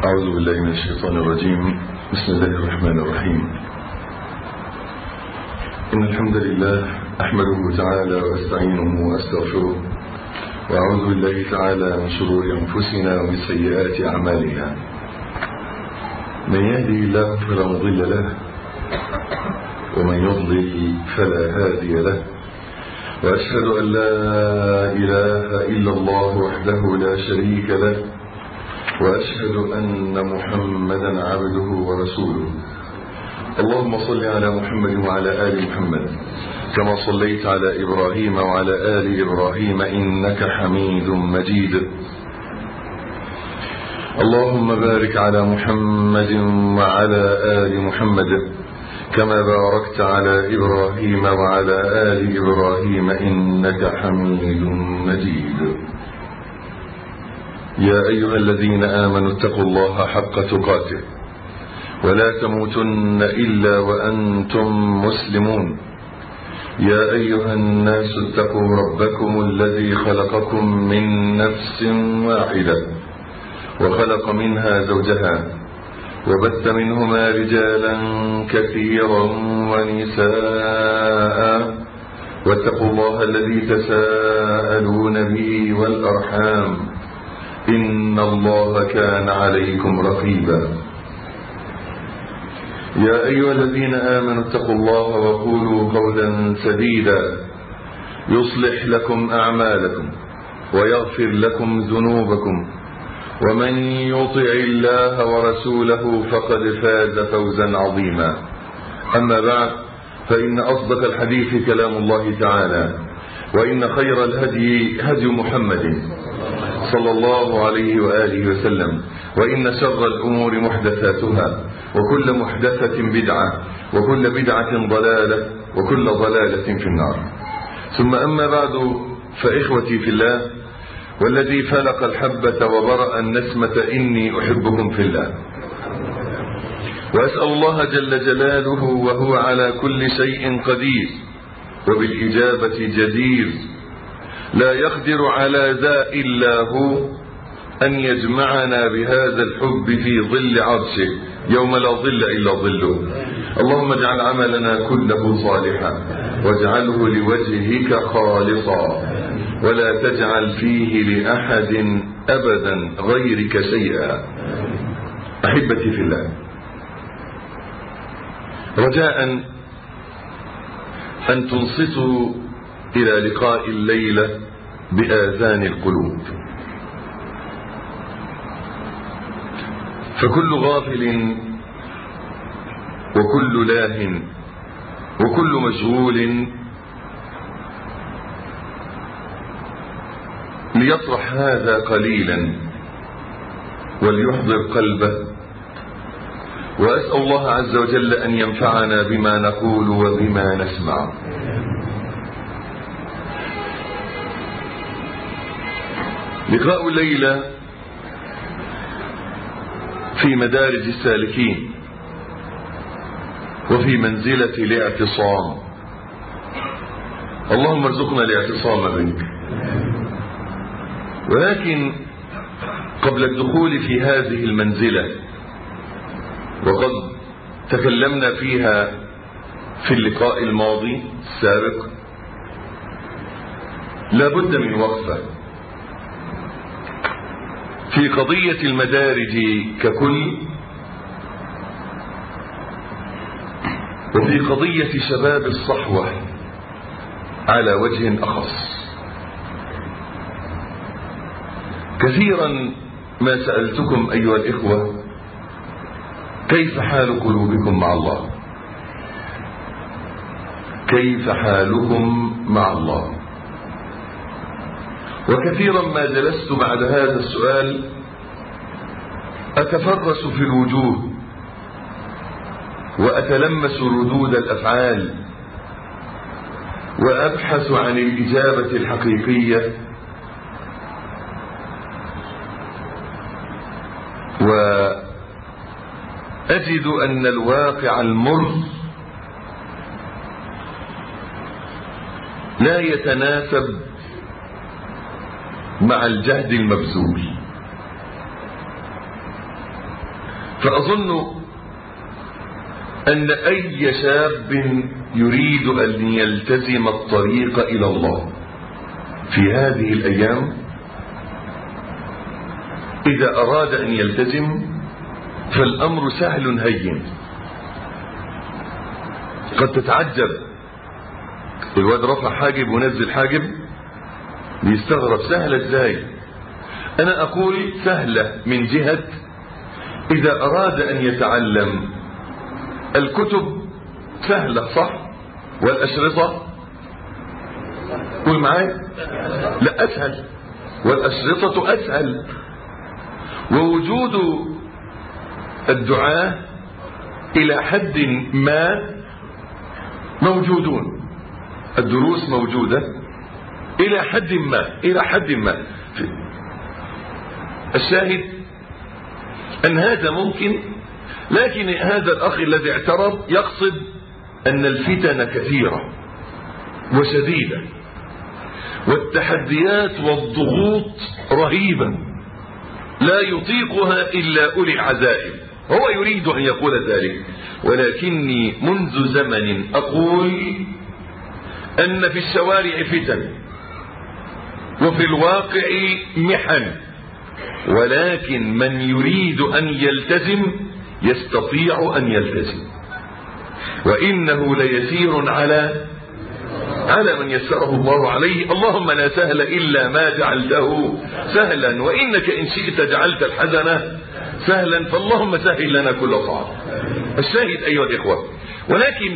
أعوذ بالله من الشيطان الرجيم بسم الله الرحمن الرحيم إن الحمد لله أحمده تعالى وأستعينه وأستغفره وأعوذ بالله تعالى من شرور أنفسنا ومن سيئات أعمالنا من يهدي الله فلا مضل له ومن يضلل فلا هادي له وأشهد أن لا إله إلا الله وحده لا شريك له وأشهد أن محمدا عبده ورسوله اللهم صل على محمد وعلى آل محمد كما صليت على إبراهيم وعلى آل إبراهيم إنك حميد مجيد اللهم بارك على محمد وعلى آل محمد كما باركت على إبراهيم وعلى آل إبراهيم إنك حميد مجيد يا أيها الذين آمنوا اتقوا الله حق تقاته ولا تموتن إلا وأنتم مسلمون يا أيها الناس اتقوا ربكم الذي خلقكم من نفس واحدة وخلق منها زوجها وبث منهما رجالا كثيرا ونساء واتقوا الله الذي تساءلون به والأرحام إن الله كان عليكم رقيبا يا أيها الذين آمنوا اتقوا الله وقولوا قولا سديدا يصلح لكم أعمالكم ويغفر لكم ذنوبكم ومن يطع الله ورسوله فقد فاز فوزا عظيما أما بعد فإن أصدق الحديث كلام الله تعالى وإن خير الهدي هدي محمد صلى الله عليه وآله وسلم وإن شر الأمور محدثاتها وكل محدثة بدعة وكل بدعة ضلالة وكل ضلالة في النار ثم أما بعد فإخوتي في الله والذي فلق الحبة وبرأ النسمة إني أحبكم في الله وأسأل الله جل جلاله وهو على كل شيء قدير وبالإجابة جدير لا يقدر على ذا إلا هو أن يجمعنا بهذا الحب في ظل عرشه يوم لا ظل إلا ظله اللهم اجعل عملنا كله صالحا واجعله لوجهك خالصا ولا تجعل فيه لأحد أبدا غيرك شيئا أحبتي في الله رجاء أن تنصتوا إلى لقاء الليلة بآذان القلوب فكل غافل وكل لاه وكل مشغول ليطرح هذا قليلا وليحضر قلبه وأسأل الله عز وجل أن ينفعنا بما نقول وبما نسمع لقاء الليلة في مدارج السالكين وفي منزلة الاعتصام اللهم ارزقنا الاعتصام بك ولكن قبل الدخول في هذه المنزلة وقد تكلمنا فيها في اللقاء الماضي السابق لا بد من وقفة في قضية المدارج ككل وفي قضية شباب الصحوة على وجه أخص كثيرا ما سألتكم أيها الإخوة كيف حال قلوبكم مع الله كيف حالكم مع الله وكثيرا ما جلست بعد هذا السؤال أتفرس في الوجوه وأتلمس ردود الأفعال وأبحث عن الإجابة الحقيقية وأجد أن الواقع المر لا يتناسب مع الجهد المبذول فأظن أن أي شاب يريد أن يلتزم الطريق إلى الله في هذه الأيام إذا أراد أن يلتزم فالأمر سهل هين قد تتعجب الواد رفع حاجب ونزل حاجب بيستغرب سهلة ازاي انا اقول سهلة من جهة اذا اراد ان يتعلم الكتب سهلة صح والاشرطة قول معايا لا اسهل والاشرطة اسهل ووجود الدعاة الى حد ما موجودون الدروس موجودة الى حد ما الى حد ما الشاهد ان هذا ممكن لكن هذا الاخ الذي اعترض يقصد ان الفتن كثيرة وشديدة والتحديات والضغوط رهيبة لا يطيقها الا اولي العزائم هو يريد ان يقول ذلك ولكني منذ زمن اقول ان في الشوارع فتن وفي الواقع محن ولكن من يريد ان يلتزم يستطيع ان يلتزم وانه ليسير على على من يسره الله عليه اللهم لا سهل الا ما جعلته سهلا وانك ان شئت جعلت الحزن سهلا فاللهم سهل لنا كل صعب الشاهد ايها الاخوه ولكن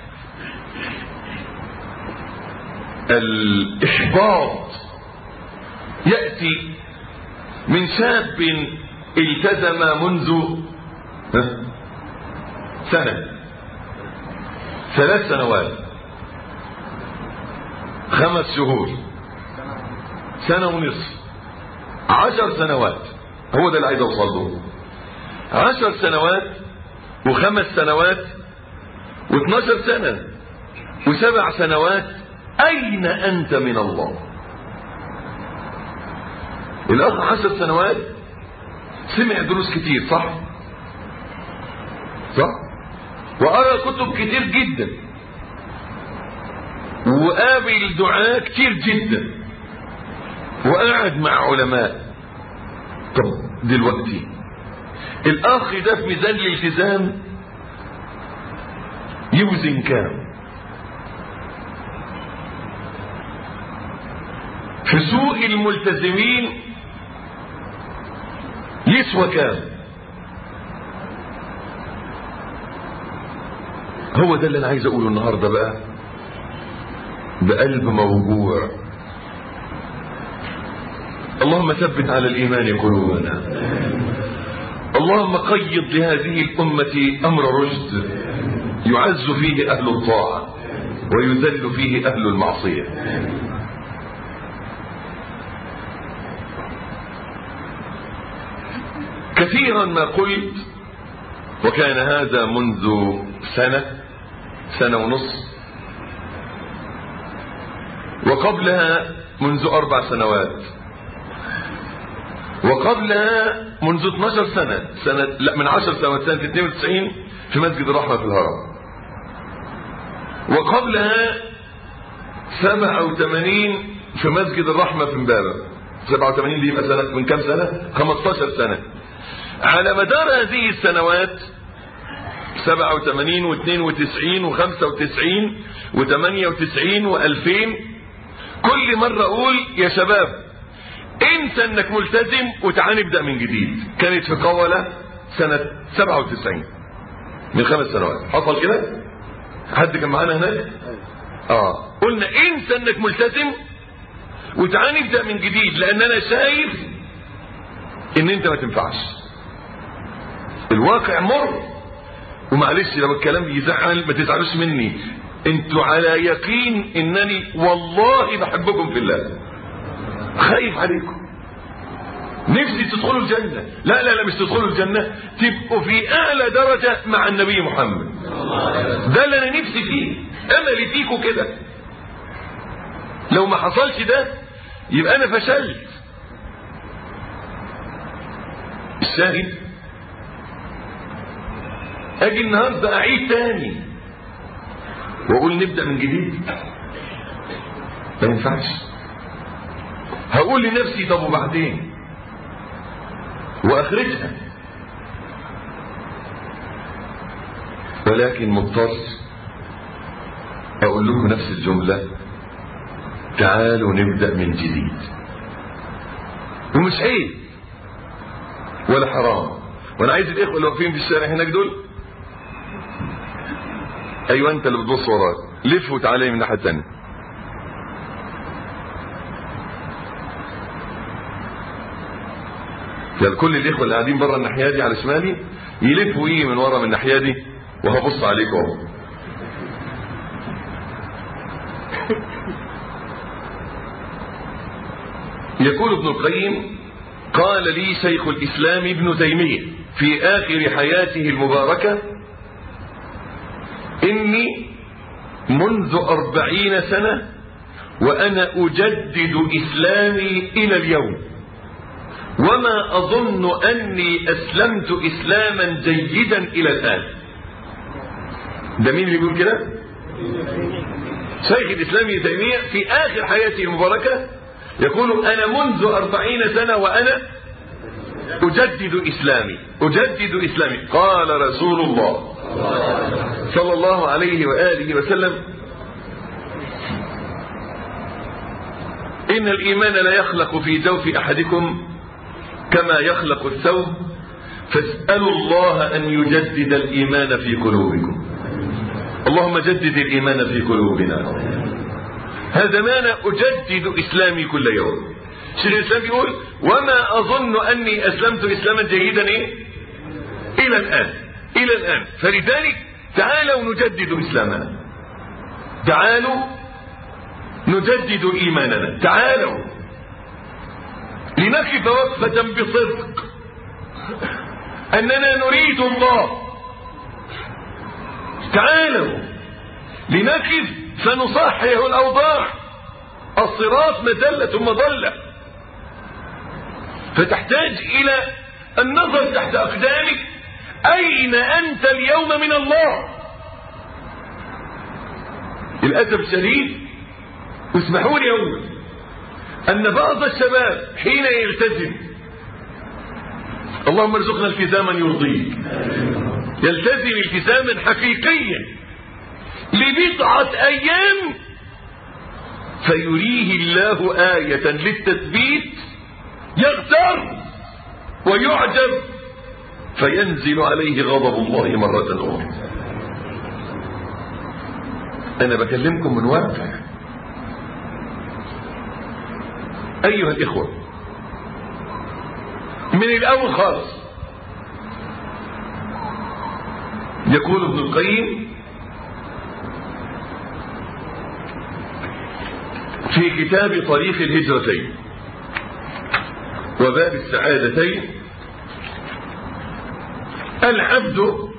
الاحباط ياتي من شاب التزم منذ سنه ثلاث سنوات خمس شهور سنه ونصف عشر سنوات هو ده اللي عايز اوصل له عشر سنوات وخمس سنوات واثناشر سنة وسبع سنوات أين أنت من الله الأخ عشر سنوات سمع دروس كتير صح صح وقرأ كتب كتير جدا وقابل دعاء كتير جدا وقعد مع علماء طب دلوقتي الاخ ده في ميزان الالتزام يوزن كام في سوق الملتزمين يسوى كام هو ده اللي انا عايز اقوله النهارده بقى بقلب موجوع اللهم ثبت على الايمان قلوبنا اللهم قيض لهذه الامه امر رشد يعز فيه اهل الطاعه ويذل فيه اهل المعصيه كثيرا ما قلت وكان هذا منذ سنه سنه ونصف وقبلها منذ اربع سنوات وقبلها منذ 12 سنة سنة لا من 10 سنوات سنة 92 في مسجد الرحمة في الهرم وقبلها 87 في مسجد الرحمة في امبابة 87 دي يبقى سنة من كام سنة 15 سنة على مدار هذه السنوات 87 و92 و95 و98 و2000 كل مرة اقول يا شباب انسى انك ملتزم وتعال نبدا من جديد كانت في قولة سنة 97 من خمس سنوات حصل كده حد كان معانا هناك اه قلنا انسى انك ملتزم وتعال نبدا من جديد لان انا شايف ان انت ما تنفعش الواقع مر ومعلش لو الكلام بيزعل ما تزعلوش مني انتوا على يقين انني والله بحبكم في الله خايف عليكم نفسي تدخلوا الجنة لا لا لا مش تدخلوا الجنة تبقوا في أعلى درجة مع النبي محمد ده اللي أنا نفسي فيه أملي فيكم كده لو ما حصلش ده يبقى أنا فشلت الشاهد اجي النهارده اعيد تاني واقول نبدا من جديد ما ينفعش هقول لنفسي طب وبعدين واخرجها ولكن مضطر اقول لكم نفس الجمله تعالوا نبدا من جديد ومش عيب ولا حرام وانا عايز الاخوه اللي واقفين في الشارع هناك دول ايوه انت اللي بتبص وراك لف وتعالى من الناحيه الثانيه يعني كل الاخوه اللي قاعدين بره الناحيه دي على شمالي يلفوا ايه من ورا من الناحيه دي وهبص عليكم اهو يقول ابن القيم قال لي شيخ الإسلام ابن تيمية في آخر حياته المباركة إني منذ أربعين سنة وأنا أجدد إسلامي إلى اليوم وما أظن أني أسلمت إسلاما جيدا إلى الآن ده مين اللي بيقول كده شيخ الإسلام ابن تيمية في آخر حياته المباركة يقول أنا منذ أربعين سنة وأنا أجدد إسلامي أجدد إسلامي قال رسول الله صلى الله عليه وآله وسلم إن الإيمان لا يخلق في جوف أحدكم كما يخلق الثوب فاسألوا الله أن يجدد الإيمان في قلوبكم اللهم جدد الإيمان في قلوبنا هذا معنى أجدد إسلامي كل يوم شيخ الإسلام يقول وما أظن أني أسلمت إسلاما جيدا إيه؟ إلى الآن إلى الآن فلذلك تعالوا نجدد إسلامنا تعالوا نجدد إيماننا تعالوا لنقف وقفة بصدق أننا نريد الله تعالوا لنقف فنصحح الأوضاع الصراط مزلة مضلة فتحتاج إلى النظر تحت أقدامك أين أنت اليوم من الله الأدب الشديد واسمحوا لي أقول أن بعض الشباب حين يلتزم اللهم ارزقنا التزاما يرضيك يلتزم التزاما حقيقيا لبضعة أيام فيريه الله آية للتثبيت يغتر ويعجب فينزل عليه غضب الله مرة أخرى أنا بكلمكم من واقع أيها الإخوة من الأول خالص يقول ابن القيم في كتاب طريق الهجرتين وباب السعادتين العبد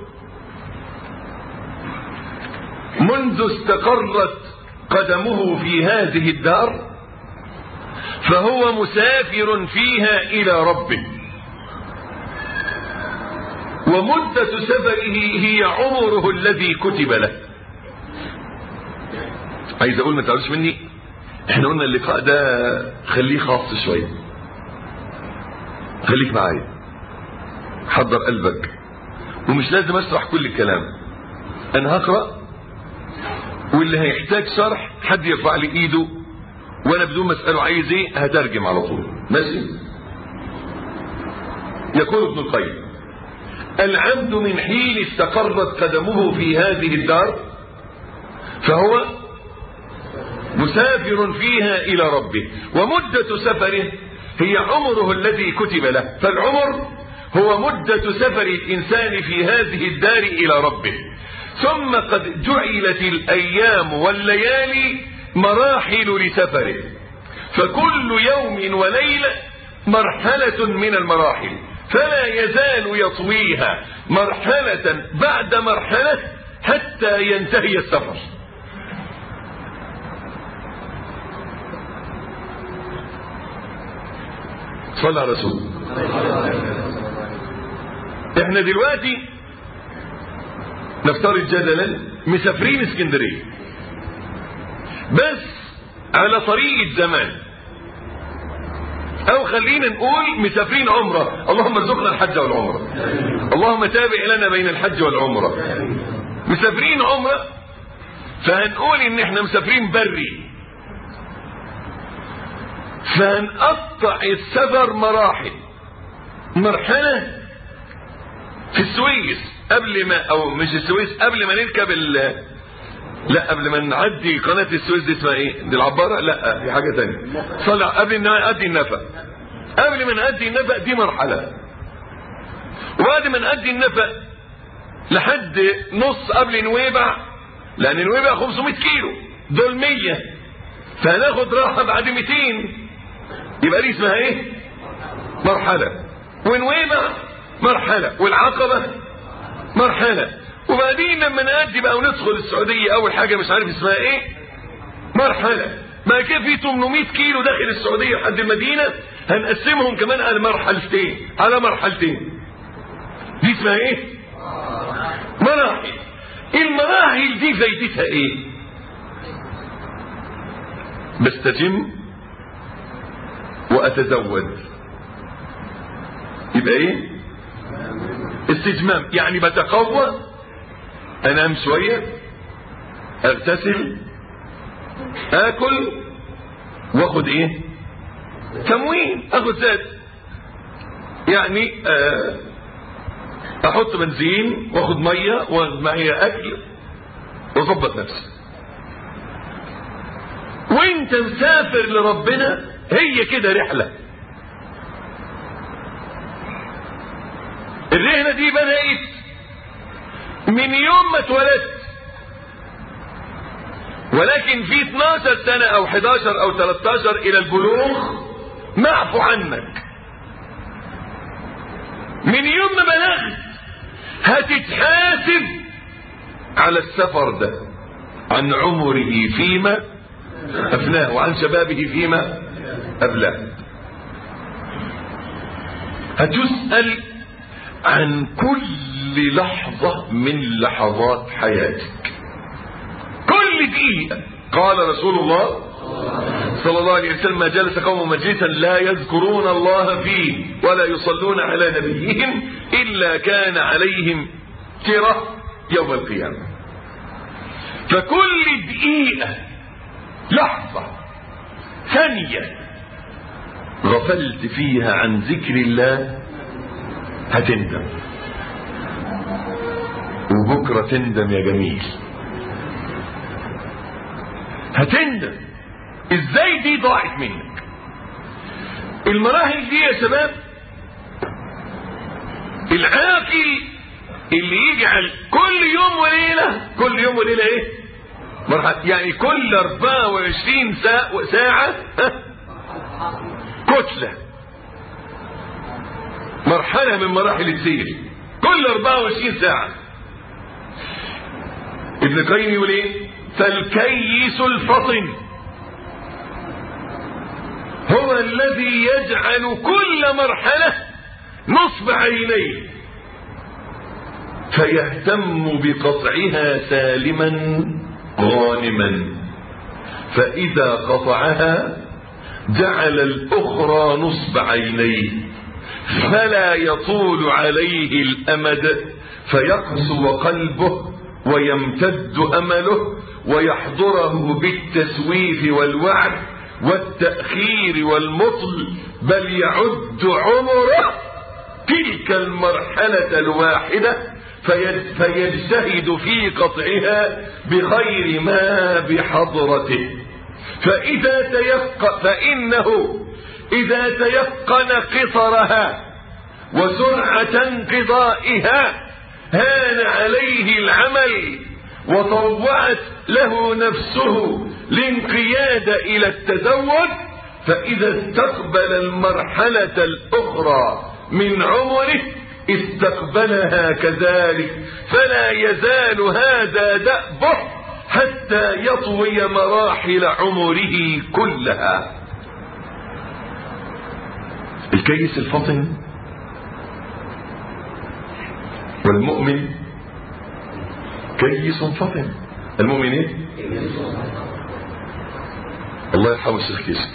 منذ استقرت قدمه في هذه الدار فهو مسافر فيها إلى ربه ومدة سفره هي عمره الذي كتب له عايز أقول ما تعرفش مني احنا قلنا اللقاء ده خليه خاص شوية خليك معايا حضر قلبك ومش لازم اشرح كل الكلام انا هقرأ واللي هيحتاج شرح حد يرفع لي ايده وانا بدون ما اساله عايز ايه هترجم على طول ماشي يقول ابن القيم العبد من حين استقرت قدمه في هذه الدار فهو مسافر فيها إلى ربه ومدة سفره هي عمره الذي كتب له فالعمر هو مدة سفر الإنسان في هذه الدار إلى ربه ثم قد جعلت الأيام والليالي مراحل لسفره فكل يوم وليلة مرحلة من المراحل فلا يزال يطويها مرحلة بعد مرحلة حتى ينتهي السفر صلى على رسول احنا دلوقتي نفترض جدلا مسافرين اسكندريه بس على طريق زمان او خلينا نقول مسافرين عمره اللهم ارزقنا الحج والعمره اللهم تابع لنا بين الحج والعمره مسافرين عمره فهنقول ان احنا مسافرين بري فهنقطع السفر مراحل مرحلة في السويس قبل ما او مش السويس قبل ما نركب ال لا قبل ما نعدي قناة السويس دي اسمها ايه دي العبارة لا دي حاجة تانية صلع قبل ما نعدي النفق قبل ما نعدي النفق دي مرحلة وبعد ما نعدي النفق لحد نص قبل نويبع لان نويبع 500 كيلو دول 100 فهناخد راحة بعد 200 يبقى دي اسمها ايه مرحلة ونويبع مرحلة والعقبة مرحلة وبعدين لما نأدي بقى وندخل السعودية اول حاجة مش عارف اسمها ايه مرحلة ما كده في 800 كيلو داخل السعودية لحد المدينة هنقسمهم كمان على مرحلتين على مرحلتين دي اسمها ايه مراحل المراحل دي فايدتها ايه بستجم واتزود يبقى ايه استجمام يعني بتقوى انام شوية اغتسل اكل واخد ايه تموين اخد زاد يعني آه احط بنزين واخد ميه واخد معايا اكل واظبط نفسي وانت مسافر لربنا هي كده رحله الرحله دي بدات من يوم ما اتولدت ولكن في 12 سنه او 11 او 13 الى البلوغ معفو عنك من يوم ما بلغت هتتحاسب على السفر ده عن عمره فيما أفناه وعن شبابه فيما أبلاه هتسأل عن كل لحظة من لحظات حياتك كل دقيقة قال رسول الله صلى الله عليه وسلم ما جلس قوم مجلسا لا يذكرون الله فيه ولا يصلون على نبيهم إلا كان عليهم ترة يوم القيامة فكل دقيقة لحظة ثانية غفلت فيها عن ذكر الله هتندم وبكرة تندم يا جميل هتندم ازاي دي ضاعت منك المراحل دي يا شباب العاقل اللي يجعل كل يوم وليلة كل يوم وليلة ايه مرحلة يعني كل 24 ساعة, ساعة كتلة مرحلة من مراحل السير كل 24 ساعة ابن قيم يقول ايه فالكيس الفطن هو الذي يجعل كل مرحلة نصب عينيه فيهتم بقطعها سالما غانما فإذا قطعها جعل الأخرى نصب عينيه فلا يطول عليه الأمد فيقسو قلبه ويمتد أمله ويحضره بالتسويف والوعد والتأخير والمطل بل يعد عمره تلك المرحلة الواحدة فيجتهد في قطعها بخير ما بحضرته فإذا تيقن فإنه إذا تيقن قصرها وسرعة انقضائها هان عليه العمل وطوعت له نفسه الانقياد إلى التزود فإذا استقبل المرحلة الأخرى من عمره استقبلها كذلك فلا يزال هذا دأبه حتى يطوي مراحل عمره كلها الكيس الفطن والمؤمن كيس فطن المؤمن ايه الله يرحمه الشيخ كيسك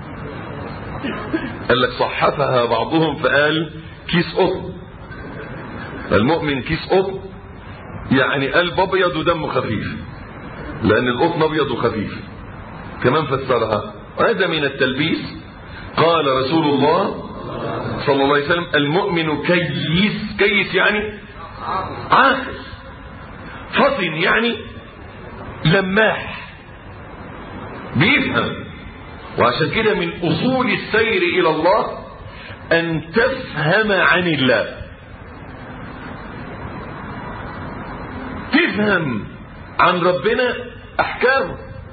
قال لك صحفها بعضهم فقال كيس قطن المؤمن كيس قطن يعني قلب ابيض ودمه خفيف لان القطن ابيض وخفيف كمان فسرها وهذا من التلبيس قال رسول الله صلى الله عليه وسلم المؤمن كيس كيس يعني عاقل فطن يعني لماح بيفهم وعشان كده من اصول السير الى الله ان تفهم عن الله تفهم عن ربنا احكامه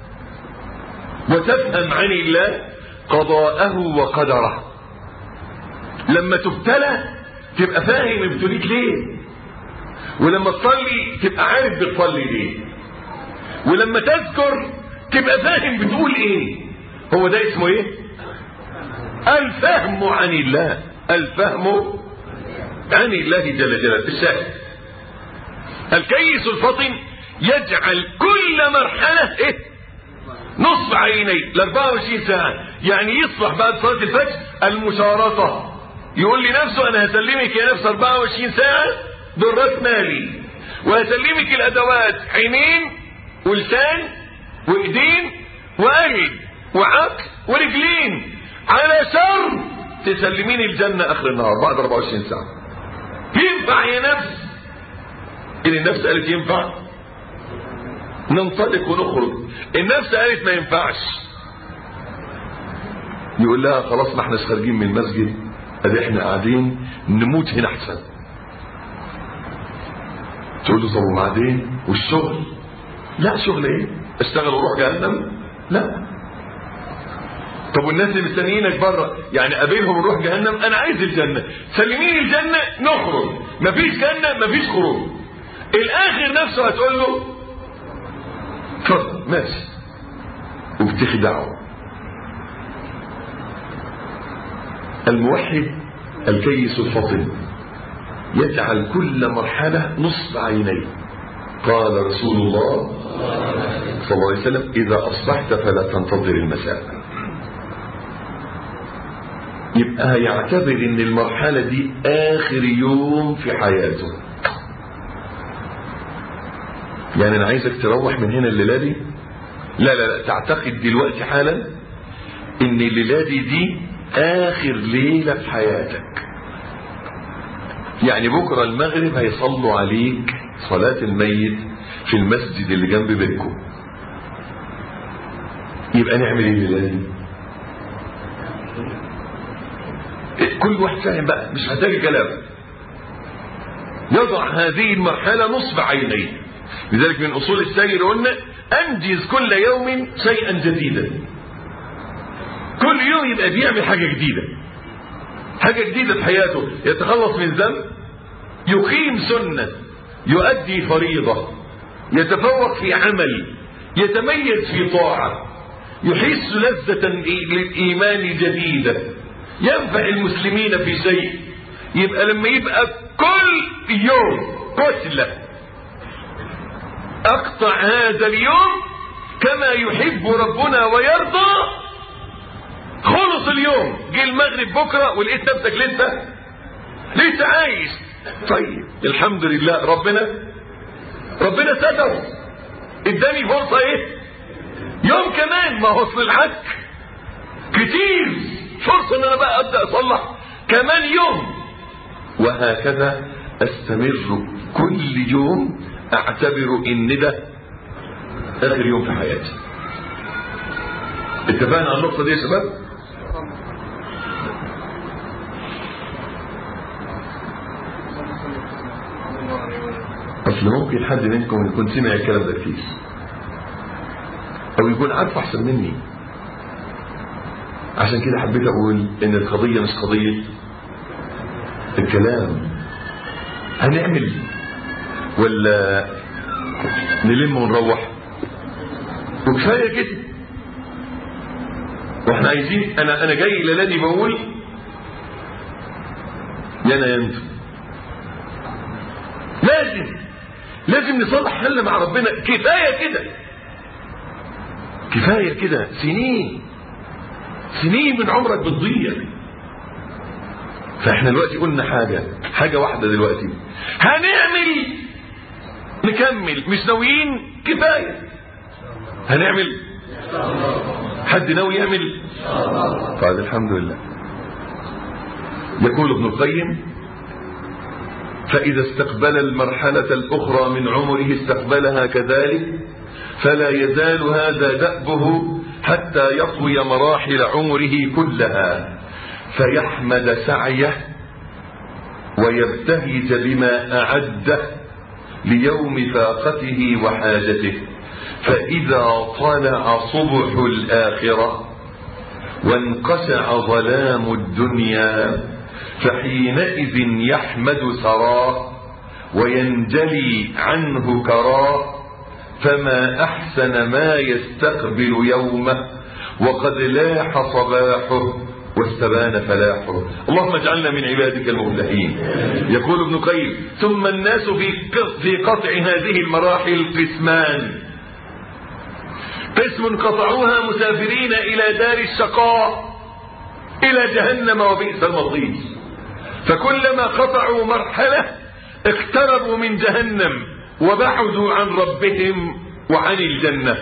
وتفهم عن الله قضاءه وقدره لما تبتلى تبقى فاهم ابتليك ليه ولما تصلي تبقى عارف بتصلي ليه ولما تذكر تبقى فاهم بتقول ايه هو ده اسمه ايه الفهم عن الله الفهم عن الله جل جلاله الشاهد الكيس الفطن يجعل كل مرحلة ايه نصف عيني ل 24 ساعة يعني يصبح بعد صلاة الفجر المشارطة يقول لنفسه انا هسلمك يا نفس 24 ساعة دول راس مالي وهسلمك الادوات عينين ولسان وايدين وقلب وعقل ورجلين على شر تسلميني الجنة اخر النهار بعد 24 ساعة ينفع يا نفس ان النفس قالت ينفع ننطلق ونخرج النفس قالت ما ينفعش يقول لها خلاص ما احناش خارجين من المسجد ادي احنا قاعدين نموت هنا احسن تقول له طب وبعدين والشغل لا شغل ايه اشتغل واروح جهنم لا طب والناس اللي مستنيينك بره يعني قابلهم ونروح جهنم انا عايز الجنه سلميني الجنه نخرج مفيش جنه مفيش خروج الاخر نفسه هتقول له اتفضل ماشي وبتخدعه الموحد الكيس الفطن يجعل كل مرحلة نصف عينيه قال رسول الله صلى الله عليه وسلم إذا أصبحت فلا تنتظر المساء يبقى يعتبر ان المرحلة دي آخر يوم في حياته يعني أنا عايزك تروح من هنا الليلة دي لا لا لا تعتقد دلوقتي حالا ان الليلة دي دي آخر ليلة في حياتك يعني بكرة المغرب هيصلوا عليك صلاة الميت في المسجد اللي جنب بيتكم يبقى نعمل ايه الليلة دي كل واحد فاهم بقى مش محتاج كلام يضع هذه المرحلة نصب عينيه لذلك من أصول السير قلنا أنجز كل يوم شيئا جديدا كل يوم يبقى بيعمل حاجة جديدة حاجة جديدة في حياته يتخلص من ذنب يقيم سنة يؤدي فريضة يتفوق في عمل يتميز في طاعة يحس لذة للإيمان جديدة ينفع المسلمين في شيء يبقى لما يبقى كل يوم كتلة اقطع هذا اليوم كما يحب ربنا ويرضى خلص اليوم جه المغرب بكرة ولقيت نفسك لسه لسه عايش طيب الحمد لله ربنا ربنا ستر اداني فرصة ايه يوم كمان ما هو اصل الحك كتير فرصة ان انا بقى ابدأ اصلح كمان يوم وهكذا استمر كل يوم اعتبر ان ده اخر يوم في حياتي اتفقنا على النقطة دي يا شباب اصل ممكن حد منكم يكون سمع الكلام ده كتير او يكون عارف احسن مني عشان كده حبيت اقول ان القضية مش قضية الكلام هنعمل ولا نلم ونروح وكفاية كده واحنا عايزين انا انا جاي الليله دي بقول يا انا يا انتم لازم لازم نصلح حالنا مع ربنا كفاية كده كفاية كده سنين سنين من عمرك بتضيع فاحنا دلوقتي قلنا حاجة حاجة واحدة دلوقتي هنعمل نكمل مش ناويين كفاية هنعمل حد ناوي يعمل قال الحمد لله يقول ابن القيم فإذا استقبل المرحلة الأخرى من عمره استقبلها كذلك فلا يزال هذا دأبه حتى يطوي مراحل عمره كلها فيحمد سعيه ويبتهج بما أعده ليوم فاقته وحاجته فإذا طلع صبح الآخرة وانقشع ظلام الدنيا فحينئذ يحمد سراه وينجلي عنه كراه فما أحسن ما يستقبل يومه وقد لاح صباحه واستبان فلاحه اللهم اجعلنا من عبادك المفلحين يقول ابن قيم ثم الناس في في قطع هذه المراحل قسمان قسم قطعوها مسافرين إلى دار الشقاء إلى جهنم وبئس المصير فكلما قطعوا مرحلة اقتربوا من جهنم وبعدوا عن ربهم وعن الجنة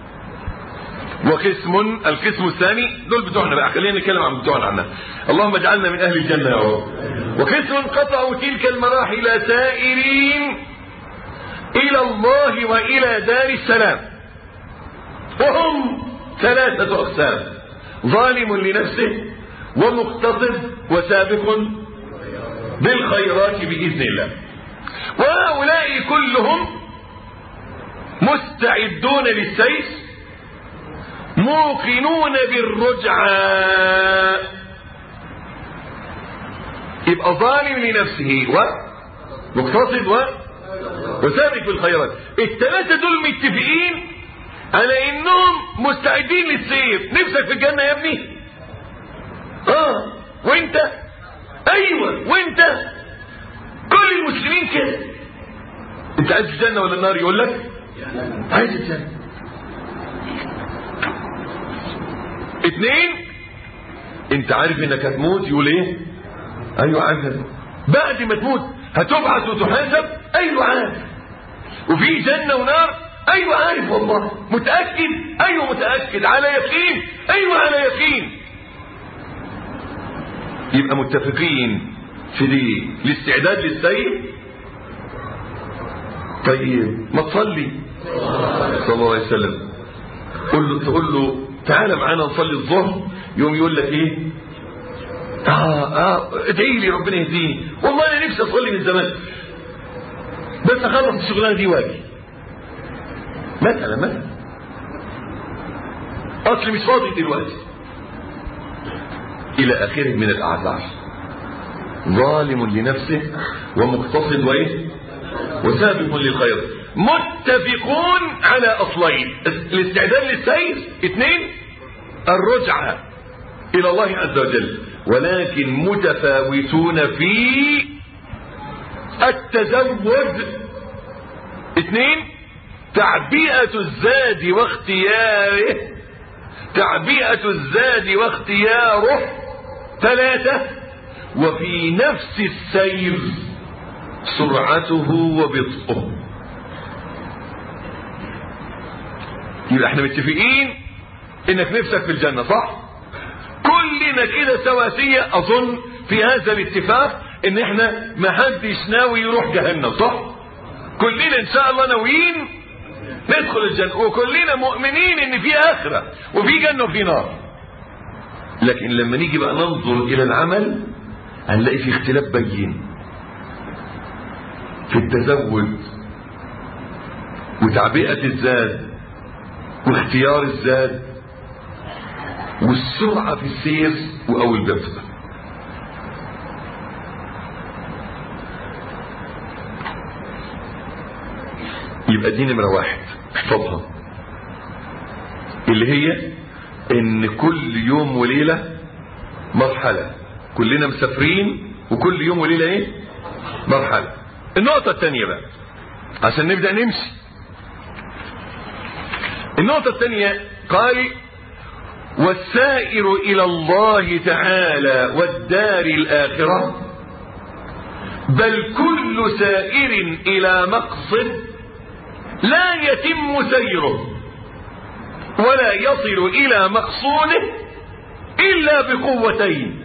وقسم القسم الثاني دول بتوعنا بقى خلينا نتكلم عن بتوعنا عنها اللهم اجعلنا من اهل الجنه يا رب وقسم قطعوا تلك المراحل سائرين الى الله والى دار السلام وهم ثلاثه اقسام ظالم لنفسه ومقتصد وسابق بالخيرات باذن الله وهؤلاء كلهم مستعدون للسيف موقنون بالرجعة يبقى ظالم لنفسه ومقتصد و وسابق بالخيرات الثلاثة دول متفقين على انهم مستعدين للسيف نفسك في الجنة يا ابني اه وانت ايوه وانت كل المسلمين كده انت عايز الجنة ولا النار يقول لك عايز الجنة اثنين انت عارف انك هتموت يقول ايه ايوه عارف بعد ما تموت هتبعث وتحاسب ايوه عارف وفي جنة ونار ايوه عارف والله متأكد ايوه متأكد على يقين ايوه على يقين يبقى متفقين في دي الاستعداد للسير طيب ما تصلي صلى الله عليه وسلم قل له تقول له تعالى معانا نصلي الظهر يوم يقول لك ايه اه اه ادعي لي ربنا يهديني والله انا نفسي اصلي من زمان بس اخلص الشغلانه دي واجي مثلا مثلا اصلي مش فاضي دلوقتي الى اخره من الاعذار ظالم لنفسه ومقتصد وايه وسابق للخير متفقون على اصلين الاستعداد للسير اثنين الرجعة الى الله عز وجل ولكن متفاوتون في التزود اثنين تعبئة الزاد واختياره تعبئة الزاد واختياره ثلاثة وفي نفس السير سرعته وبطئه يبقى احنا متفقين انك نفسك في الجنة صح كلنا كده سواسية اظن في هذا الاتفاق ان احنا ما حدش ناوي يروح جهنم صح كلنا ان شاء الله ناويين ندخل الجنة وكلنا مؤمنين ان في اخرة وفي جنة وفي نار لكن لما نيجي بقى ننظر الى العمل هنلاقي في اختلاف بين في التزود وتعبئة الزاد واختيار الزاد والسرعة في السير او البطء يبقى دي نمرة واحد احفظها اللي هي ان كل يوم وليلة مرحلة كلنا مسافرين وكل يوم وليلة ايه مرحلة النقطة الثانية بقى عشان نبدأ نمشي النقطة الثانية قال والسائر إلى الله تعالى والدار الآخرة بل كل سائر إلى مقصد لا يتم سيره ولا يصل إلى مقصوده إلا بقوتين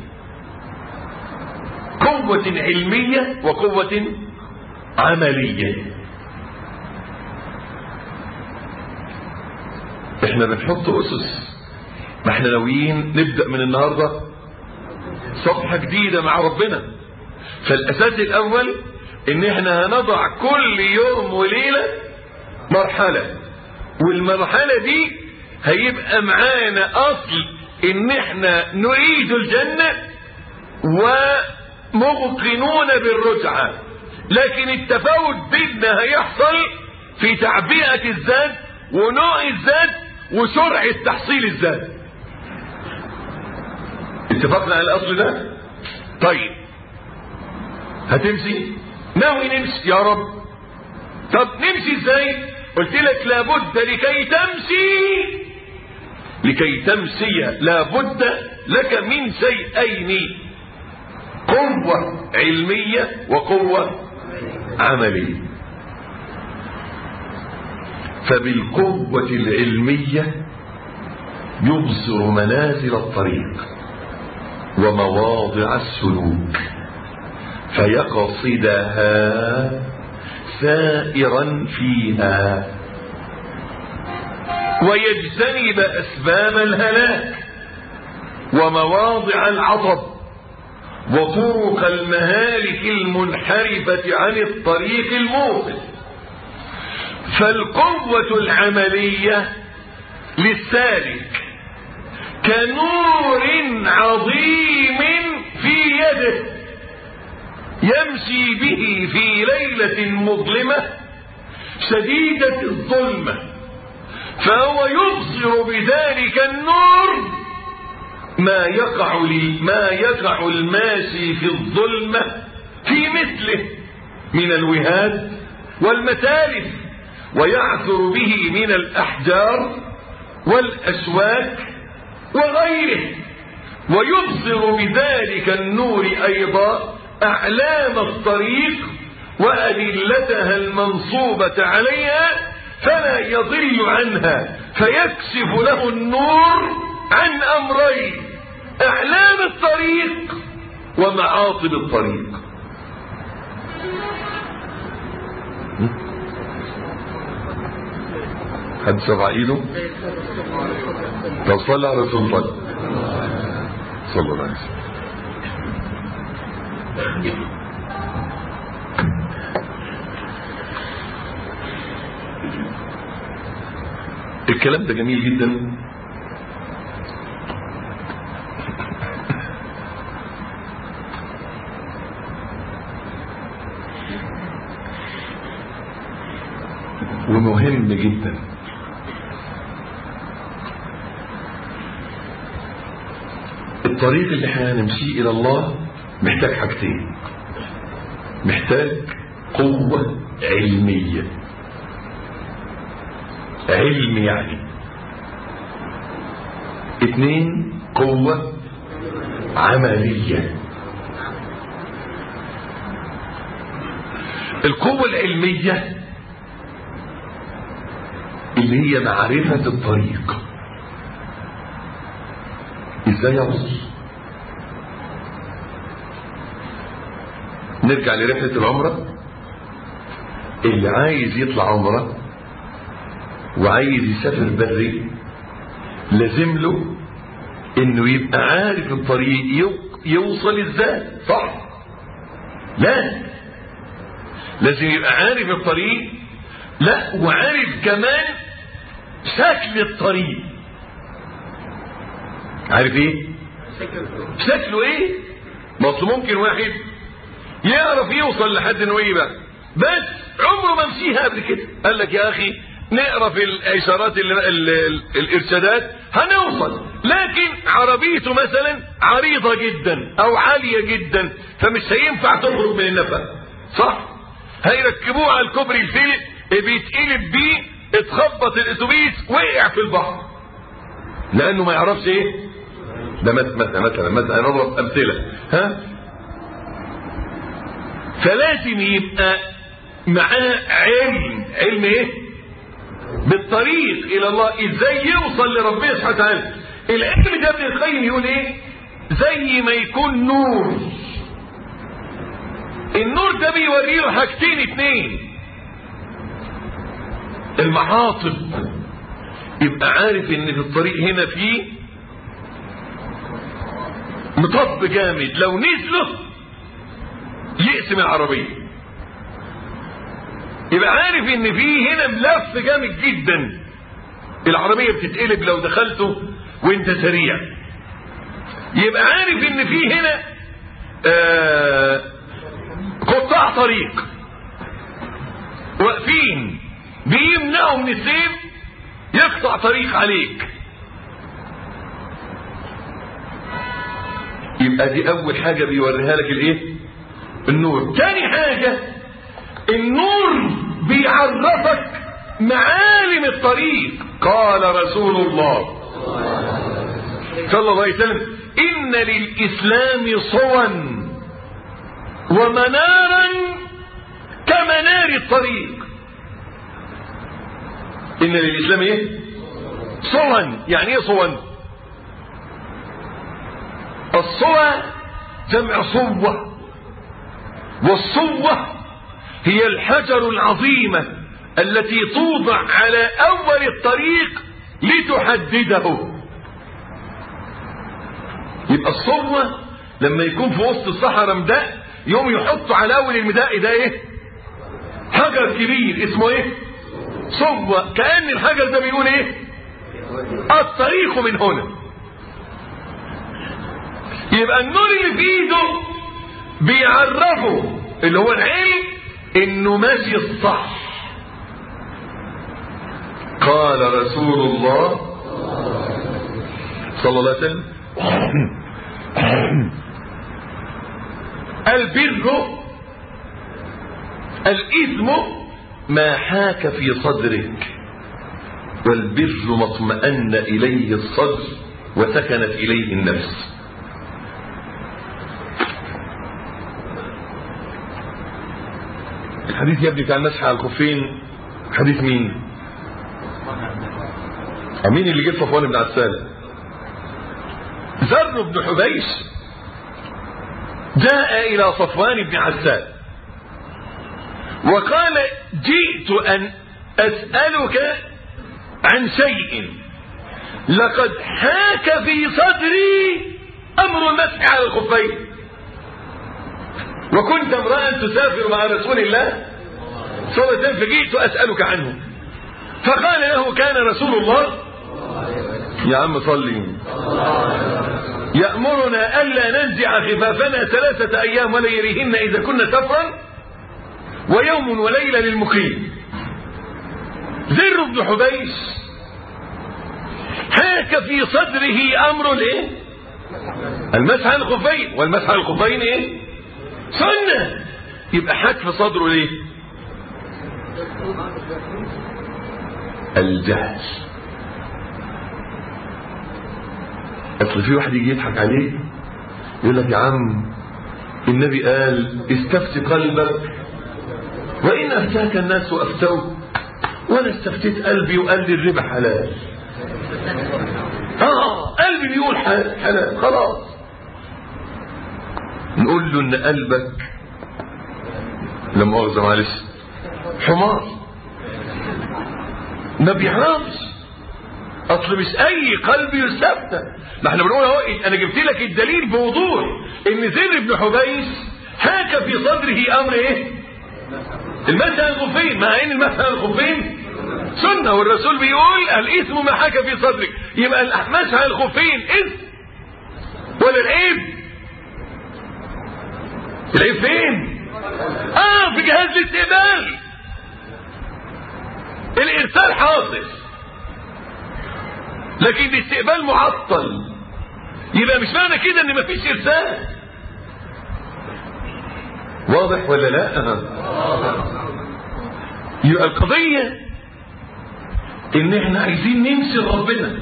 قوة علمية وقوة عملية احنا بنحط أسس ما احنا ناويين نبدأ من النهاردة صفحة جديدة مع ربنا فالأساس الأول ان احنا هنضع كل يوم وليلة مرحلة والمرحلة دي هيبقى معانا أصل ان احنا نريد الجنة وموقنون بالرجعة لكن التفاوت بيننا هيحصل في تعبئة الذات ونوع الذات وسرعة تحصيل الذات اتفقنا على الاصل ده طيب هتمشي ناوي نمشي يا رب طب نمشي ازاي قلت لك لابد لكي تمشي لكي تمشي لابد لك من شيئين قوة علمية وقوة عملية فبالقوة العلمية يبصر منازل الطريق ومواضع السلوك فيقصدها سائرا فيها ويجتنب أسباب الهلاك ومواضع العطب وطرق المهالك المنحرفة عن الطريق الموصل فالقوة العملية للسالك كنور عظيم في يده يمشي به في ليلة مظلمة شديدة الظلمة فهو يبصر بذلك النور ما يقع لي ما يقع الماشي في الظلمة في مثله من الوهاد والمتالف ويعثر به من الأحجار والأسواك وغيره ويبصر بذلك النور أيضا أعلام الطريق وأدلتها المنصوبة عليها فلا يضل عنها فيكشف له النور عن أمرين أعلام الطريق ومعاطب الطريق حد سبع ايده طب صلى على رسول الله صلى الله عليه وسلم الكلام ده جميل جدا ومهم جدا الطريق اللي احنا هنمشيه الى الله محتاج حاجتين محتاج قوة علمية علم يعني اتنين قوة عملية القوة العلمية اللي هي معرفة الطريق ازاي اوصل نرجع لرحلة العمرة اللي عايز يطلع عمرة وعايز يسافر بري لازم له انه يبقى عارف الطريق يوصل ازاي صح لا لازم يبقى عارف الطريق لا وعارف كمان شكل الطريق عارف ايه شكله ايه ما ممكن واحد يعرف يوصل لحد نويبة بس عمره ما مشيها قبل كده قال لك يا اخي نقرا في الاشارات ال ال ال الارشادات هنوصل لكن عربيته مثلا عريضه جدا او عاليه جدا فمش هينفع تخرج من النفق صح هيركبوه على الكوبري الفيل بيتقلب بيه اتخبط الاتوبيس وقع في البحر لانه ما يعرفش ايه ده مثلا مثلا مثلا نضرب امثله ها فلازم يبقى معاه علم علم ايه بالطريق الى الله ازاي يوصل لربنا سبحانه وتعالى العلم ده ابن القيم يقول ايه زي ما يكون نور النور ده بيوري له حاجتين اتنين المحاطب يبقى عارف ان في الطريق هنا فيه مطب جامد لو نزله يقسم العربية يبقى عارف ان فيه هنا ملف جامد جدا العربية بتتقلب لو دخلته وانت سريع يبقى عارف ان فيه هنا آه قطاع طريق واقفين بيمنعوا من السيف يقطع طريق عليك يبقى دي اول حاجة بيوريها لك الايه النور تاني حاجة النور بيعرفك معالم الطريق قال رسول الله صلى الله عليه وسلم ان للاسلام صوا ومنارا كمنار الطريق ان للاسلام ايه صوا يعني ايه صوا الصوى جمع صوة والصوة هي الحجر العظيمة التي توضع على اول الطريق لتحدده يبقى الصوة لما يكون في وسط الصحراء مداء يوم يحطوا على اول المداء ده ايه حجر كبير اسمه ايه صوة كأن الحجر ده بيقول ايه الطريق من هنا يبقى النور اللي في ايده بيعرفه اللي هو العلم انه ماشي الصح قال رسول الله صلى الله عليه وسلم البر الإثم ما حاك في صدرك والبر ما اطمأن إليه الصدر وسكنت إليه النفس الحديث يا ابني بتاع المسح على الخفين حديث مين مين اللي جه صفوان بن عسال ذر بن حبيش جاء الى صفوان بن عسال وقال جئت ان اسالك عن شيء لقد حاك في صدري امر المسح على الخفين وكنت امرأ تسافر مع رسول الله صلى الله عليه وسلم فجئت اسالك عنه فقال له كان رسول الله يا عم صلي يأمرنا ألا ننزع خفافنا ثلاثة أيام وليلهن إذا كنا سفرا ويوم وليلة للمقيم زر بن حبيش حاك في صدره أمر الايه المسح على الخفين والمسح على الخفين ايه سنة يبقى حاك في صدره ليه الجهل اصل في واحد يجي يضحك عليه يقول لك يا عم النبي قال استفت قلبك وان افتاك الناس افتوك وانا استفتيت قلبي وقال لي الربا حلال اه قلبي بيقول حلال خلاص نقول له ان قلبك لا مؤاخذه معلش حمار ما بيعرفش اصل مش اي قلب يستفتى ما احنا بنقول اهو انا جبت لك الدليل بوضوح ان زر بن حبيش حاك في صدره امر ايه المسح الخفين مع ان المسح الخفين سنة والرسول بيقول الاسم ما حاك في صدرك يبقى المسح الخفين اسم ولا العيب العيب فين اه في جهاز الاستقبال الارسال حاصل لكن الاستقبال معطل يبقى مش معنى كده ان مفيش ارسال واضح ولا لا يبقى القضية ان احنا عايزين نمشي ربنا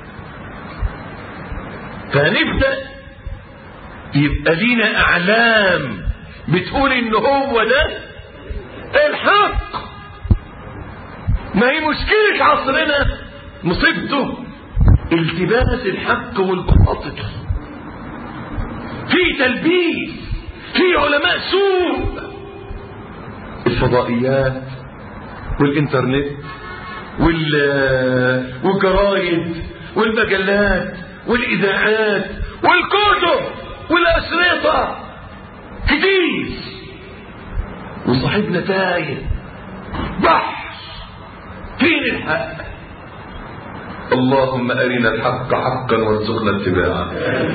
فهنبدأ يبقى لينا اعلام بتقول ان هو ده الحق ما هي مشكلة عصرنا مصيبته التباس الحق والباطل في تلبيس في علماء سوء الفضائيات والانترنت وال والجرايد والمجلات والاذاعات والكتب والاشرطه كتير وصاحبنا تايه بحر فين الحق اللهم ارنا الحق حقا وارزقنا اتباعه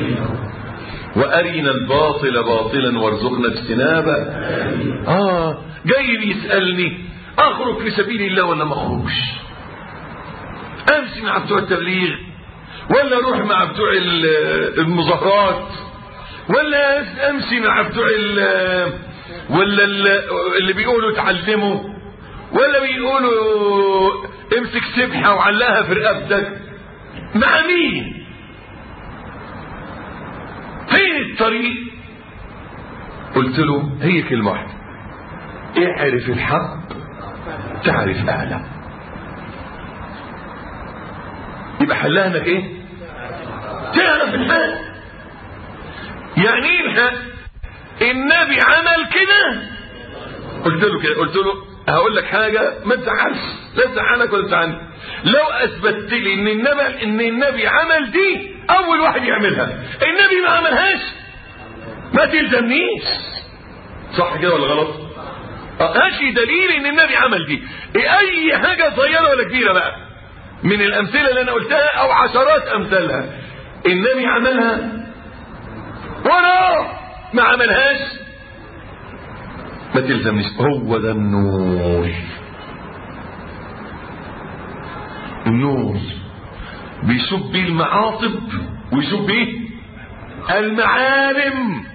وارنا الباطل باطلا وارزقنا اجتنابه اه جاي بيسالني اخرج في سبيل الله ولا ما اخرجش امشي مع بتوع التبليغ ولا اروح مع بتوع المظاهرات ولا امشي مع بتوع ولا اللي بيقولوا اتعلموا ولا بيقولوا امسك سبحه وعلقها في رقبتك مع مين فين الطريق قلت له هي كلمه واحده اعرف الحق تعرف اهله يبقى حلها انك ايه تعرف الحق يعني ايه الحق النبي عمل كده قلت له كده قلت له هقول لك حاجه ما تزعلش لا تزعلك ولا تزعلني لو اثبتت لي ان النبي ان النبي عمل دي اول واحد يعملها النبي ما عملهاش ما تلزمنيش صح كده ولا غلط هاشي دليل ان النبي عمل دي اي حاجه صغيره ولا كبيره بقى من الامثله اللي انا قلتها او عشرات امثالها النبي عملها وانا ما عملهاش ما تلزمنيش هو ده النور النور بيشوف بيه المعاصب ويشوف بيه المعالم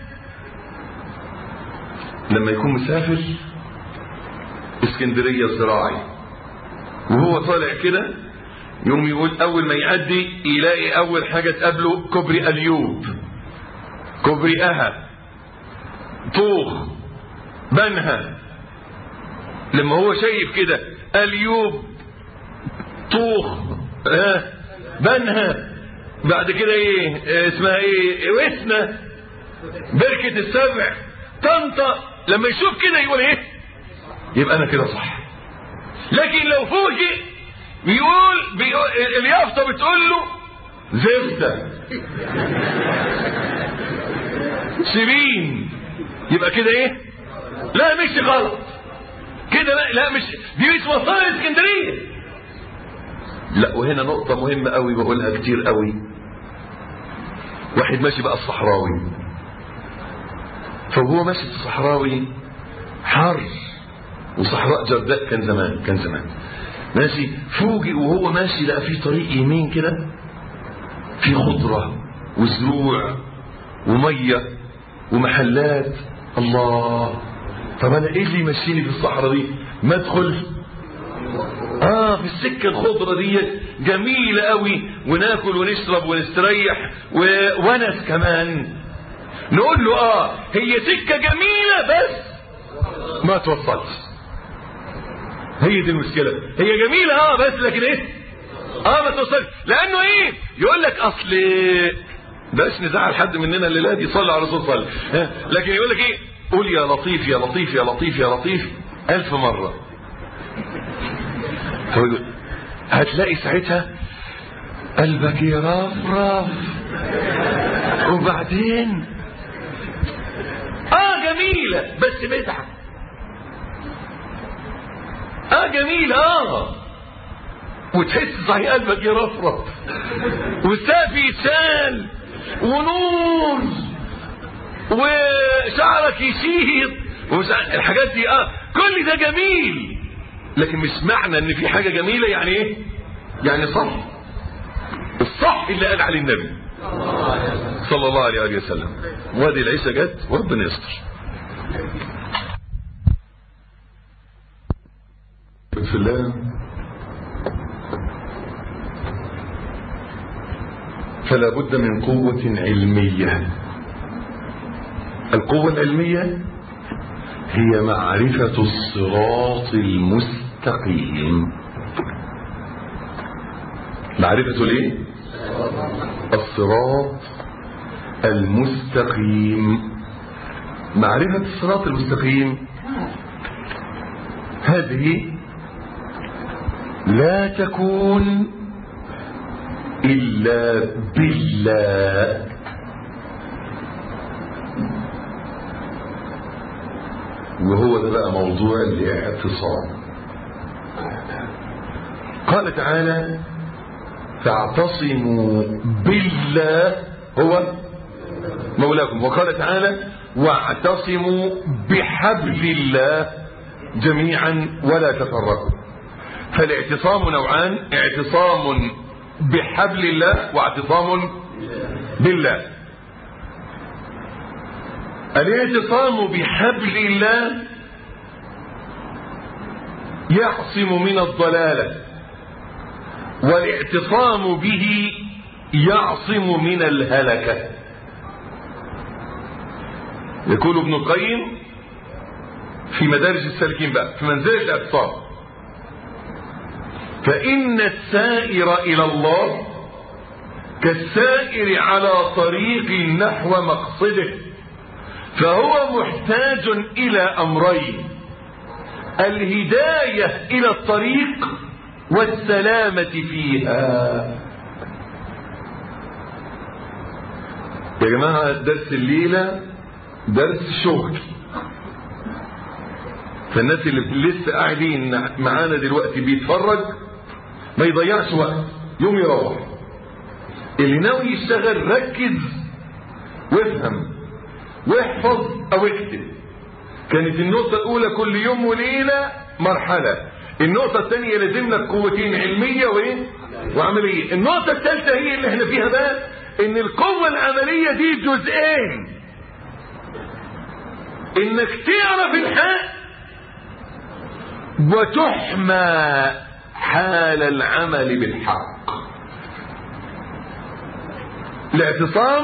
لما يكون مسافر اسكندريه الزراعي وهو طالع كده يوم يقول اول ما يعدي يلاقي اول حاجه تقابله كوبري اليوب كوبري اها طوخ بنها لما هو شايف كده اليوب طوخ آه بنها بعد كده ايه اسمها ايه وسنة بركة السبع طنطا لما يشوف كده يقول ايه يبقى انا كده صح لكن لو فوجئ بيقول, بيقول اليافطة بتقول له زبدة سبين يبقى كده ايه لا مش غلط كده لا, لا مش دي مش مصاري اسكندريه لا وهنا نقطة مهمة قوي بقولها كتير قوي واحد ماشي بقى الصحراوي فهو ماشي في الصحراوي حر وصحراء جرداء كان زمان كان زمان ماشي فوجئ وهو ماشي لقى في طريق يمين كده في خضرة وزروع ومية ومحلات الله طب انا ايه اللي يمشيني في الصحراء دي ما ادخل اه في السكة الخضرة دي جميلة قوي وناكل ونشرب ونستريح وونس كمان نقول له اه هي سكة جميلة بس ما توصلش هي دي المشكلة هي جميلة اه بس لكن ايه اه ما توصلش لانه ايه يقول لك اصل بلاش نزعل حد مننا الليله دي صلى على الرسول صلى لكن يقول لك ايه قول يا لطيف يا لطيف يا لطيف يا لطيف ألف مرة هتلاقي ساعتها قلبك يرفرف وبعدين اه جميلة بس بدعة اه جميلة اه وتحس صحيح قلبك يرفرف والسقف يتسال ونور وشعرك يشيط الحاجات دي اه كل ده جميل لكن مش معنى ان في حاجة جميلة يعني ايه يعني صح الصح اللي قال عليه النبي صلى الله عليه وسلم وهذه العيشة جت وربنا يستر في الله فلا بد من قوة علمية القوة العلمية هي معرفة الصراط المستقيم معرفة الايه الصراط المستقيم معرفة الصراط المستقيم هذه لا تكون إلا بالله وهو ده بقى موضوع الاعتصام قال تعالى فاعتصموا بالله هو مولاكم وقال تعالى واعتصموا بحبل الله جميعا ولا تفرقوا فالاعتصام نوعان اعتصام بحبل الله واعتصام بالله الاعتصام بحبل الله يعصم من الضلاله والاعتصام به يعصم من الهلكه يقول ابن القيم في مدارج السالكين بقى في منزله الاعتصام فإن السائر إلى الله كالسائر على طريق نحو مقصده فهو محتاج إلى أمرين الهداية إلى الطريق والسلامة فيها يا جماعة درس الليلة درس شغل فالناس اللي لسه قاعدين معانا دلوقتي بيتفرج ما يضيعش وقت يوم يروح اللي ناوي يشتغل ركز وافهم واحفظ او اكتب كانت النقطة الأولى كل يوم وليلة مرحلة النقطة الثانية لازم لك قوتين علمية وايه؟ وعملية النقطة الثالثة هي اللي احنا فيها بقى ان القوة العملية دي جزئين انك تعرف الحق وتحمى حال العمل بالحق الاعتصام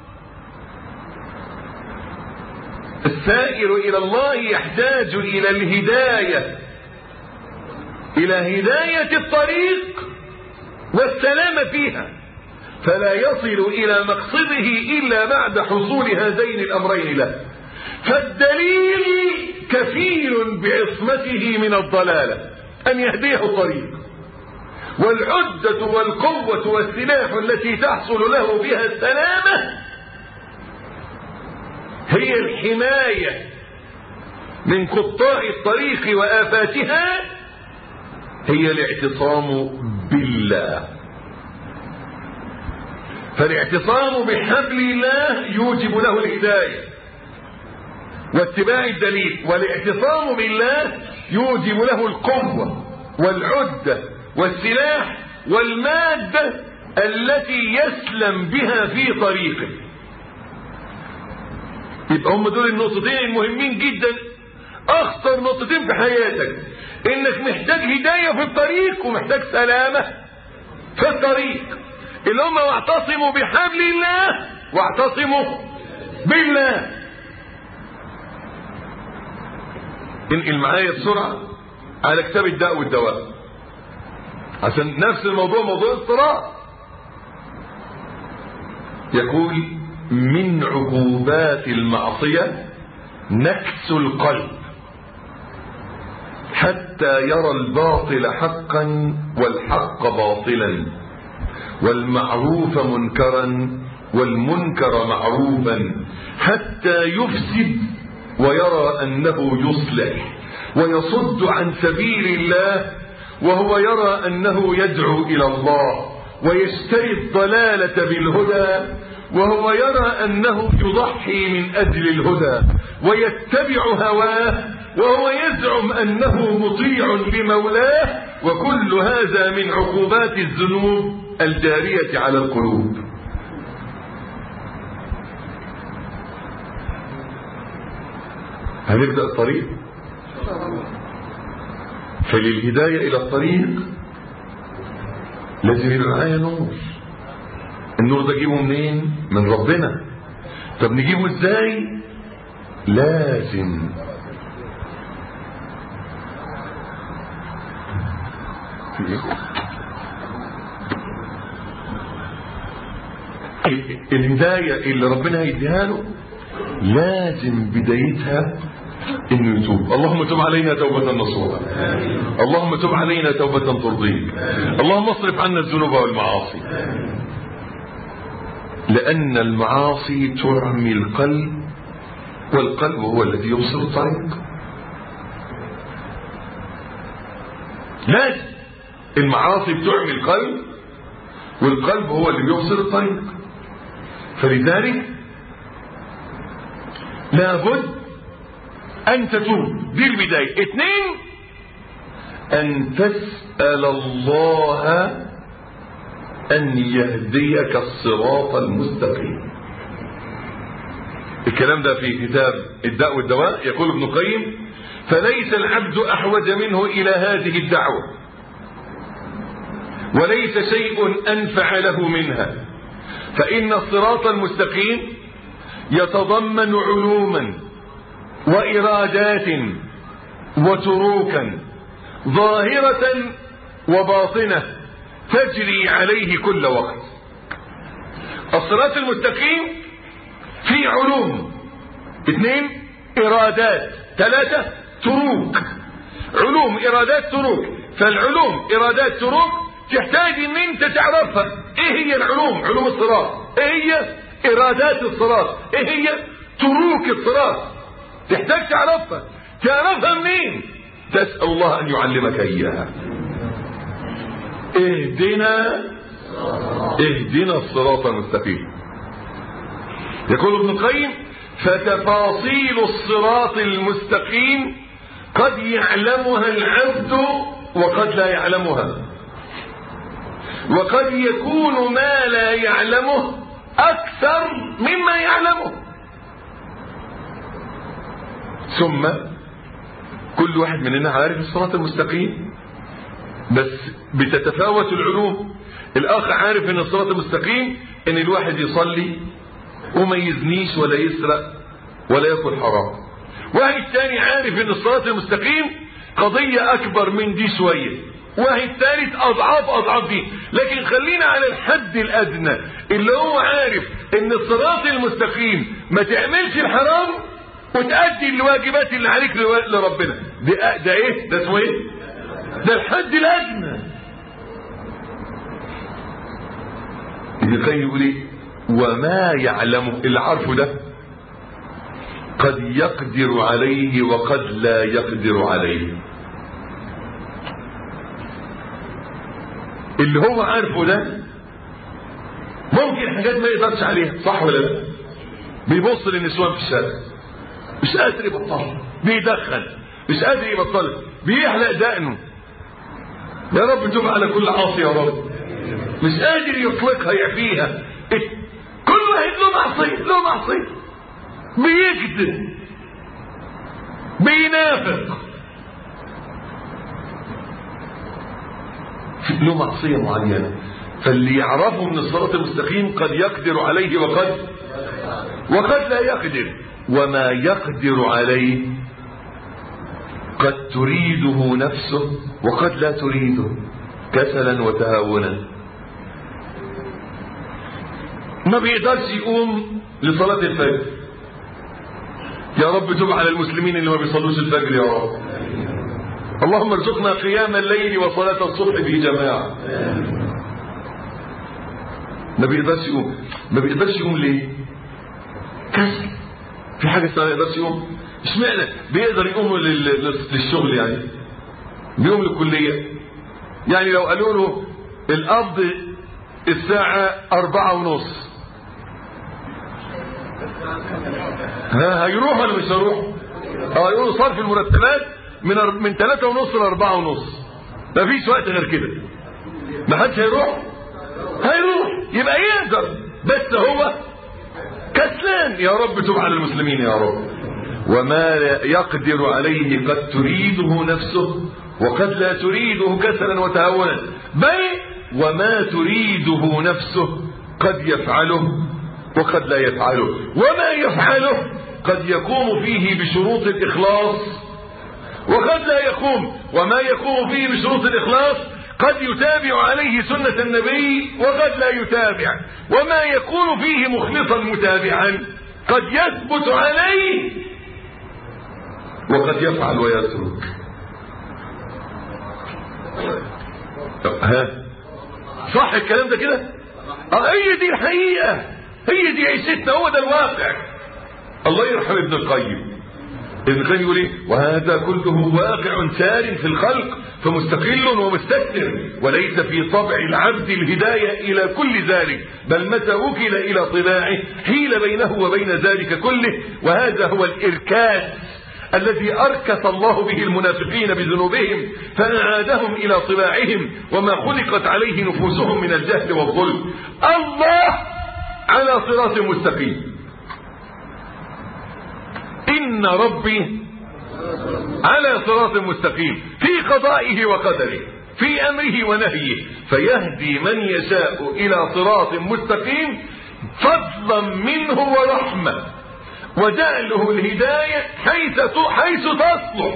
السائر الى الله يحتاج الى الهدايه الى هدايه الطريق والسلام فيها فلا يصل الى مقصده الا بعد حصول هذين الامرين له فالدليل كفيل بعصمته من الضلاله ان يهديه الطريق والعدة والقوة والسلاح التي تحصل له بها السلامة هي الحماية من قطاع الطريق وآفاتها هي الاعتصام بالله فالاعتصام بحبل الله يوجب له الهداية واتباع الدليل والاعتصام بالله يوجب له القوة والعدة والسلاح والمادة التي يسلم بها في طريقه يبقى هم دول النقطتين المهمين جدا اخطر نقطتين في حياتك انك محتاج هداية في الطريق ومحتاج سلامة في الطريق اللي هم واعتصموا بحبل الله واعتصموا بالله انقل معايا بسرعة على كتاب الداء والدواء عشان نفس الموضوع موضوع الصراع يقول من عقوبات المعصية نكس القلب حتى يرى الباطل حقا والحق باطلا والمعروف منكرا والمنكر معروفا حتى يفسد ويرى انه يصلح ويصد عن سبيل الله وهو يرى انه يدعو الى الله ويشتري الضلاله بالهدى وهو يرى انه يضحي من اجل الهدى ويتبع هواه وهو يزعم انه مطيع لمولاه وكل هذا من عقوبات الذنوب الجاريه على القلوب هنبدا الطريق فللهداية إلى الطريق لازم يبقى معايا نور النور ده اجيبه منين من ربنا طب نجيبه ازاي لازم في ايه الهداية اللي ربنا هيديها له لازم بدايتها انه يتوب اللهم تب علينا توبة نصوحا اللهم تب علينا توبة ترضيك اللهم اصرف عنا الذنوب والمعاصي لان المعاصي تعمي القلب والقلب هو الذي يبصر الطريق لازم المعاصي بتعمي القلب والقلب هو اللي بيبصر الطريق فلذلك لابد ان تتوب دي البداية اثنين ان تسأل الله ان يهديك الصراط المستقيم الكلام ده في كتاب الداء والدواء يقول ابن القيم فليس العبد احوج منه الى هذه الدعوة وليس شيء انفع له منها فان الصراط المستقيم يتضمن علوما وإرادات وتروكا ظاهرة وباطنة تجري عليه كل وقت الصراط المستقيم في علوم اثنين إرادات ثلاثة تروك علوم إرادات تروك فالعلوم إرادات تروك تحتاج ان انت تعرفها ايه هي العلوم علوم الصراط ايه هي إرادات الصراط ايه هي تروك الصراط تحتاج تعرفها تعرفها منين تسأل الله أن يعلمك إياها اهدنا اهدنا الصراط المستقيم يقول ابن القيم فتفاصيل الصراط المستقيم قد يعلمها العبد وقد لا يعلمها وقد يكون ما لا يعلمه أكثر مما يعلمه ثم كل واحد مننا عارف الصراط المستقيم بس بتتفاوت العلوم الاخ عارف ان الصراط المستقيم ان الواحد يصلي وما يزنيش ولا يسرق ولا ياكل حرام واحد تاني عارف ان الصراط المستقيم قضية اكبر من دي شوية واحد ثالث اضعاف اضعاف دي لكن خلينا على الحد الادنى اللي هو عارف ان الصراط المستقيم ما تعملش الحرام وتأدي الواجبات اللي عليك لربنا ده, ده ايه ده اسمه ايه ده الحد الادنى ابن القيم يقول ايه وما يعلمه اللي عارفه ده قد يقدر عليه وقد لا يقدر عليه اللي هو عارفه ده ممكن حاجات ما يقدرش عليها صح ولا لا بيبص للنسوان في الشارع مش قادر يبطلها بيدخن مش قادر يبطلها بيحلق دقنه يا رب تب على كل عاصي يا رب مش قادر يطلقها يعفيها كل واحد له معصيه له معصيه بيكذب بينافق له معصيه معينه فاللي يعرفه من الصراط المستقيم قد يقدر عليه وقد وقد لا يقدر وما يقدر عليه قد تريده نفسه وقد لا تريده كسلا وتهاونا ما بيقدرش يقوم لصلاة الفجر يا رب تب على المسلمين اللي ما بيصلوش الفجر يا رب اللهم ارزقنا قيام الليل وصلاة الصبح في جماعة ما بيقدرش يقوم ما بيقدرش يقوم ليه كسل في حاجة اسمها ما يقدرش يقوم اشمعنى بيقدر يقوم للشغل يعني بيقوم للكلية يعني لو قالوا له القبض الساعة أربعة ونص ها هيروح ولا مش هيروح اه يقولوا صرف المرتبات من أر... من ثلاثة ونص لأربعة ونص مفيش وقت غير كده ما حدش هيروح هيروح يبقى يقدر بس هو كسلان يا رب تب على المسلمين يا رب وما يقدر عليه قد تريده نفسه وقد لا تريده كسلا وتهونا بل وما تريده نفسه قد يفعله وقد لا يفعله وما يفعله قد يقوم فيه بشروط الإخلاص وقد لا يقوم وما يقوم فيه بشروط الإخلاص قد يتابع عليه سنة النبي وقد لا يتابع وما يكون فيه مخلصا متابعا قد يثبت عليه وقد يفعل ويترك ها صح الكلام ده كده اه هي دي الحقيقة هي دي عيشتنا هو ده الواقع الله يرحم ابن القيم ابن القيم يقول ايه وهذا كله واقع سار في الخلق فمستقل ومستكثر وليس في طبع العبد الهداية الى كل ذلك بل متى وكل الى طباعه حيل بينه وبين ذلك كله وهذا هو الاركاس الذي أركس الله به المنافقين بذنوبهم فأعادهم إلى طباعهم وما خلقت عليه نفوسهم من الجهل والظلم الله على صراط مستقيم إن ربي على صراط مستقيم في قضائه وقدره في أمره ونهيه فيهدي من يشاء إلى صراط مستقيم فضلا منه ورحمة وجعله الهداية حيث حيث تصلح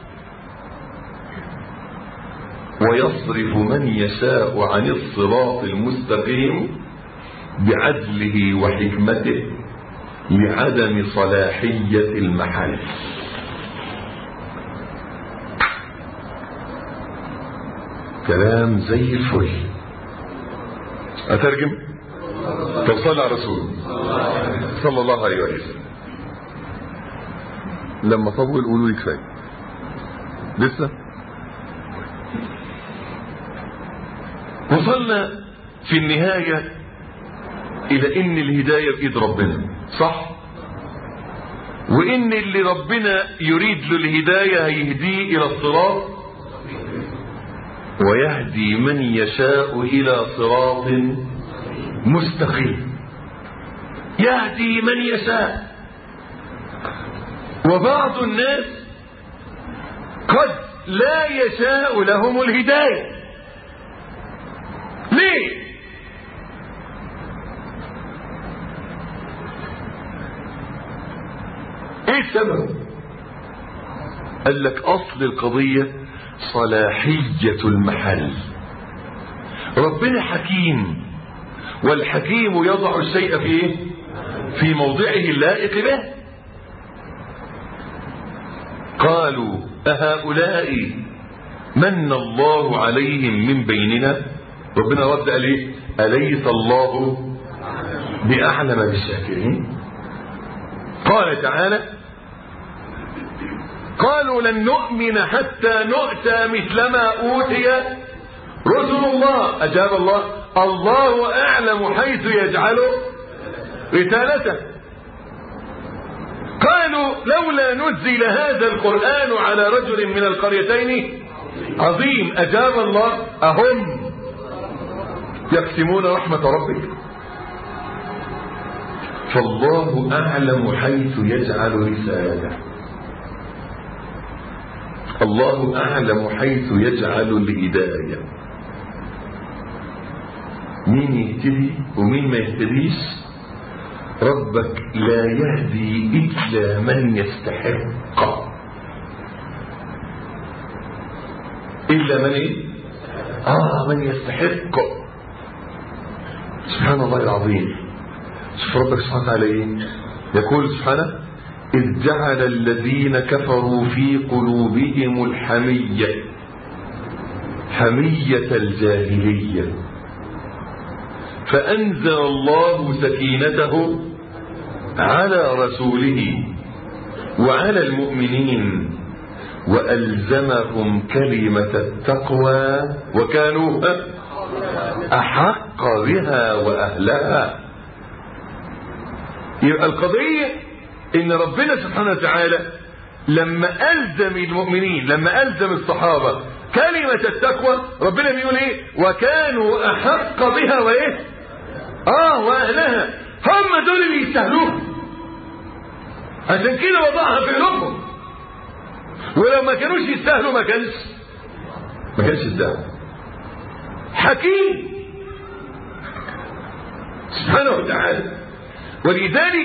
ويصرف من يشاء عن الصراط المستقيم بعدله وحكمته لعدم صلاحية المحل كلام زي الفل أترجم طب صلى على رسول صلى الله عليه وسلم لما طول قولوا لي كفايه لسه وصلنا في النهاية إلى إن الهداية بإيد ربنا صح وإن اللي ربنا يريد له الهداية هيهديه إلى الصراط ويهدي من يشاء إلى صراط مستقيم يهدي من يشاء وبعض الناس قد لا يشاء لهم الهداية ليه ايه السبب قال لك اصل القضية صلاحية المحل ربنا حكيم والحكيم يضع الشيء في ايه في موضعه اللائق به قالوا أهؤلاء من الله عليهم من بيننا ربنا رد قال ايه أليس الله بأعلم بالشاكرين قال تعالى قالوا لن نؤمن حتى نؤتى مثل ما أوتي رسل الله أجاب الله الله أعلم حيث يجعل رسالته قالوا لولا نزل هذا القرآن على رجل من القريتين عظيم أجاب الله أهم يقسمون رحمة ربك فالله أعلم حيث يجعل رسالته الله أعلم حيث يجعل الهداية مين يهتدي ومين ما يهتديش ربك لا يهدي إلا من يستحق إلا من إيه؟ آه من يستحق سبحان الله العظيم شوف ربك سبحانه وتعالى إيه؟ يقول سبحانه إذ جعل الذين كفروا في قلوبهم الحمية حمية الجاهلية فأنزل الله سكينته على رسوله وعلى المؤمنين وألزمهم كلمة التقوى وكانوا أحق بها وأهلها يبقى القضية إن ربنا سبحانه وتعالى لما ألزم المؤمنين لما ألزم الصحابة كلمة التقوى ربنا بيقول إيه وكانوا أحق بها وإيه آه وأهلها هم دول اللي يستاهلوها عشان كده وضعها في قلوبهم ولو ما كانوش يستاهلوا ما كانش ما كانش الدعوة حكيم سبحانه وتعالى ولذلك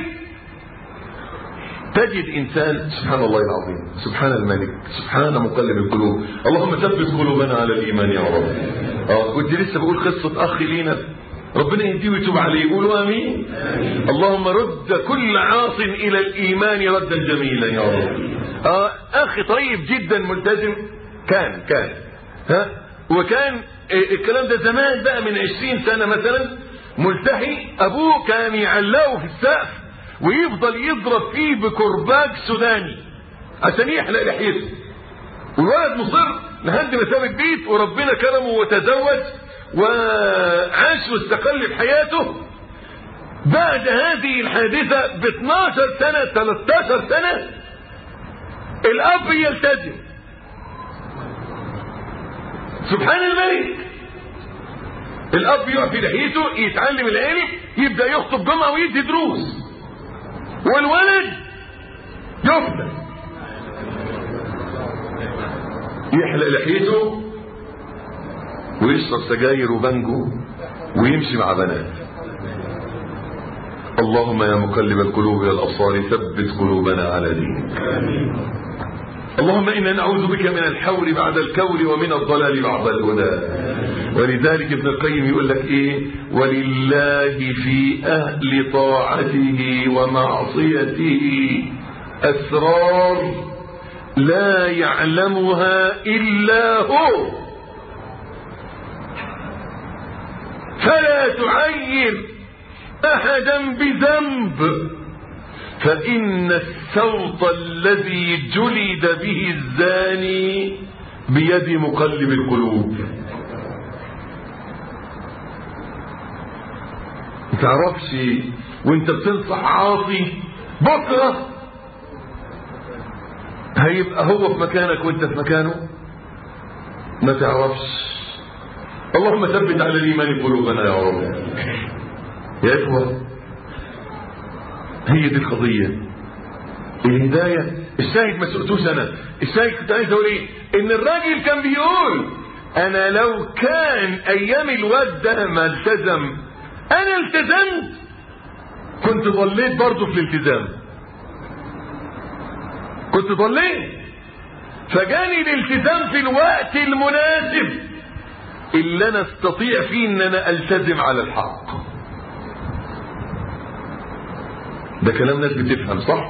تجد إنسان سبحان الله العظيم سبحان الملك سبحان مقلب القلوب اللهم ثبت قلوبنا على الإيمان يا رب اه كنت لسه بقول قصة أخ لينا ربنا يهديه ويتوب عليه يقولوا امين اللهم رد كل عاص الى الايمان ردا جميلا يا رب آه اخي طيب جدا ملتزم كان كان ها وكان الكلام ده زمان بقى من عشرين سنة مثلا ملتحي ابوه كان يعلقه في السقف ويفضل يضرب فيه بكرباج سوداني عشان يحلق لحيته والولد مصر لحد ما ساب البيت وربنا كرمه وتزوج وعاش واستقل بحياته بعد هذه الحادثة ب 12 سنة 13 سنة الأب يلتزم سبحان الملك الأب يقف في لحيته يتعلم العلم يبدأ يخطب جمعة ويدي دروس والولد يفنى يحلق لحيته ويشرب سجاير وبنجو ويمشي مع بنات اللهم يا مقلب القلوب والابصار ثبت قلوبنا على دينك اللهم انا نعوذ بك من الحور بعد الكور ومن الضلال بعد الهدى ولذلك ابن القيم يقول لك ايه ولله في اهل طاعته ومعصيته اسرار لا يعلمها الا هو فلا تعير احدا بذنب فان السوط الذي جلد به الزاني بيد مقلب القلوب ما تعرفش وانت بتنصح عاصي بكره هيبقى هو في مكانك وانت في مكانه ما تعرفش اللهم ثبت على الايمان قلوبنا يا رب يا اخوه هي دي القضيه الهدايه الشاهد ما سقتوش انا الشاهد كنت عايز اقول ايه ان الراجل كان بيقول انا لو كان ايام الواد ده ما التزم انا التزمت كنت ضليت برضه في الالتزام كنت ضليت فجاني الالتزام في الوقت المناسب اللي انا استطيع فيه ان انا التزم على الحق ده كلام ناس بتفهم صح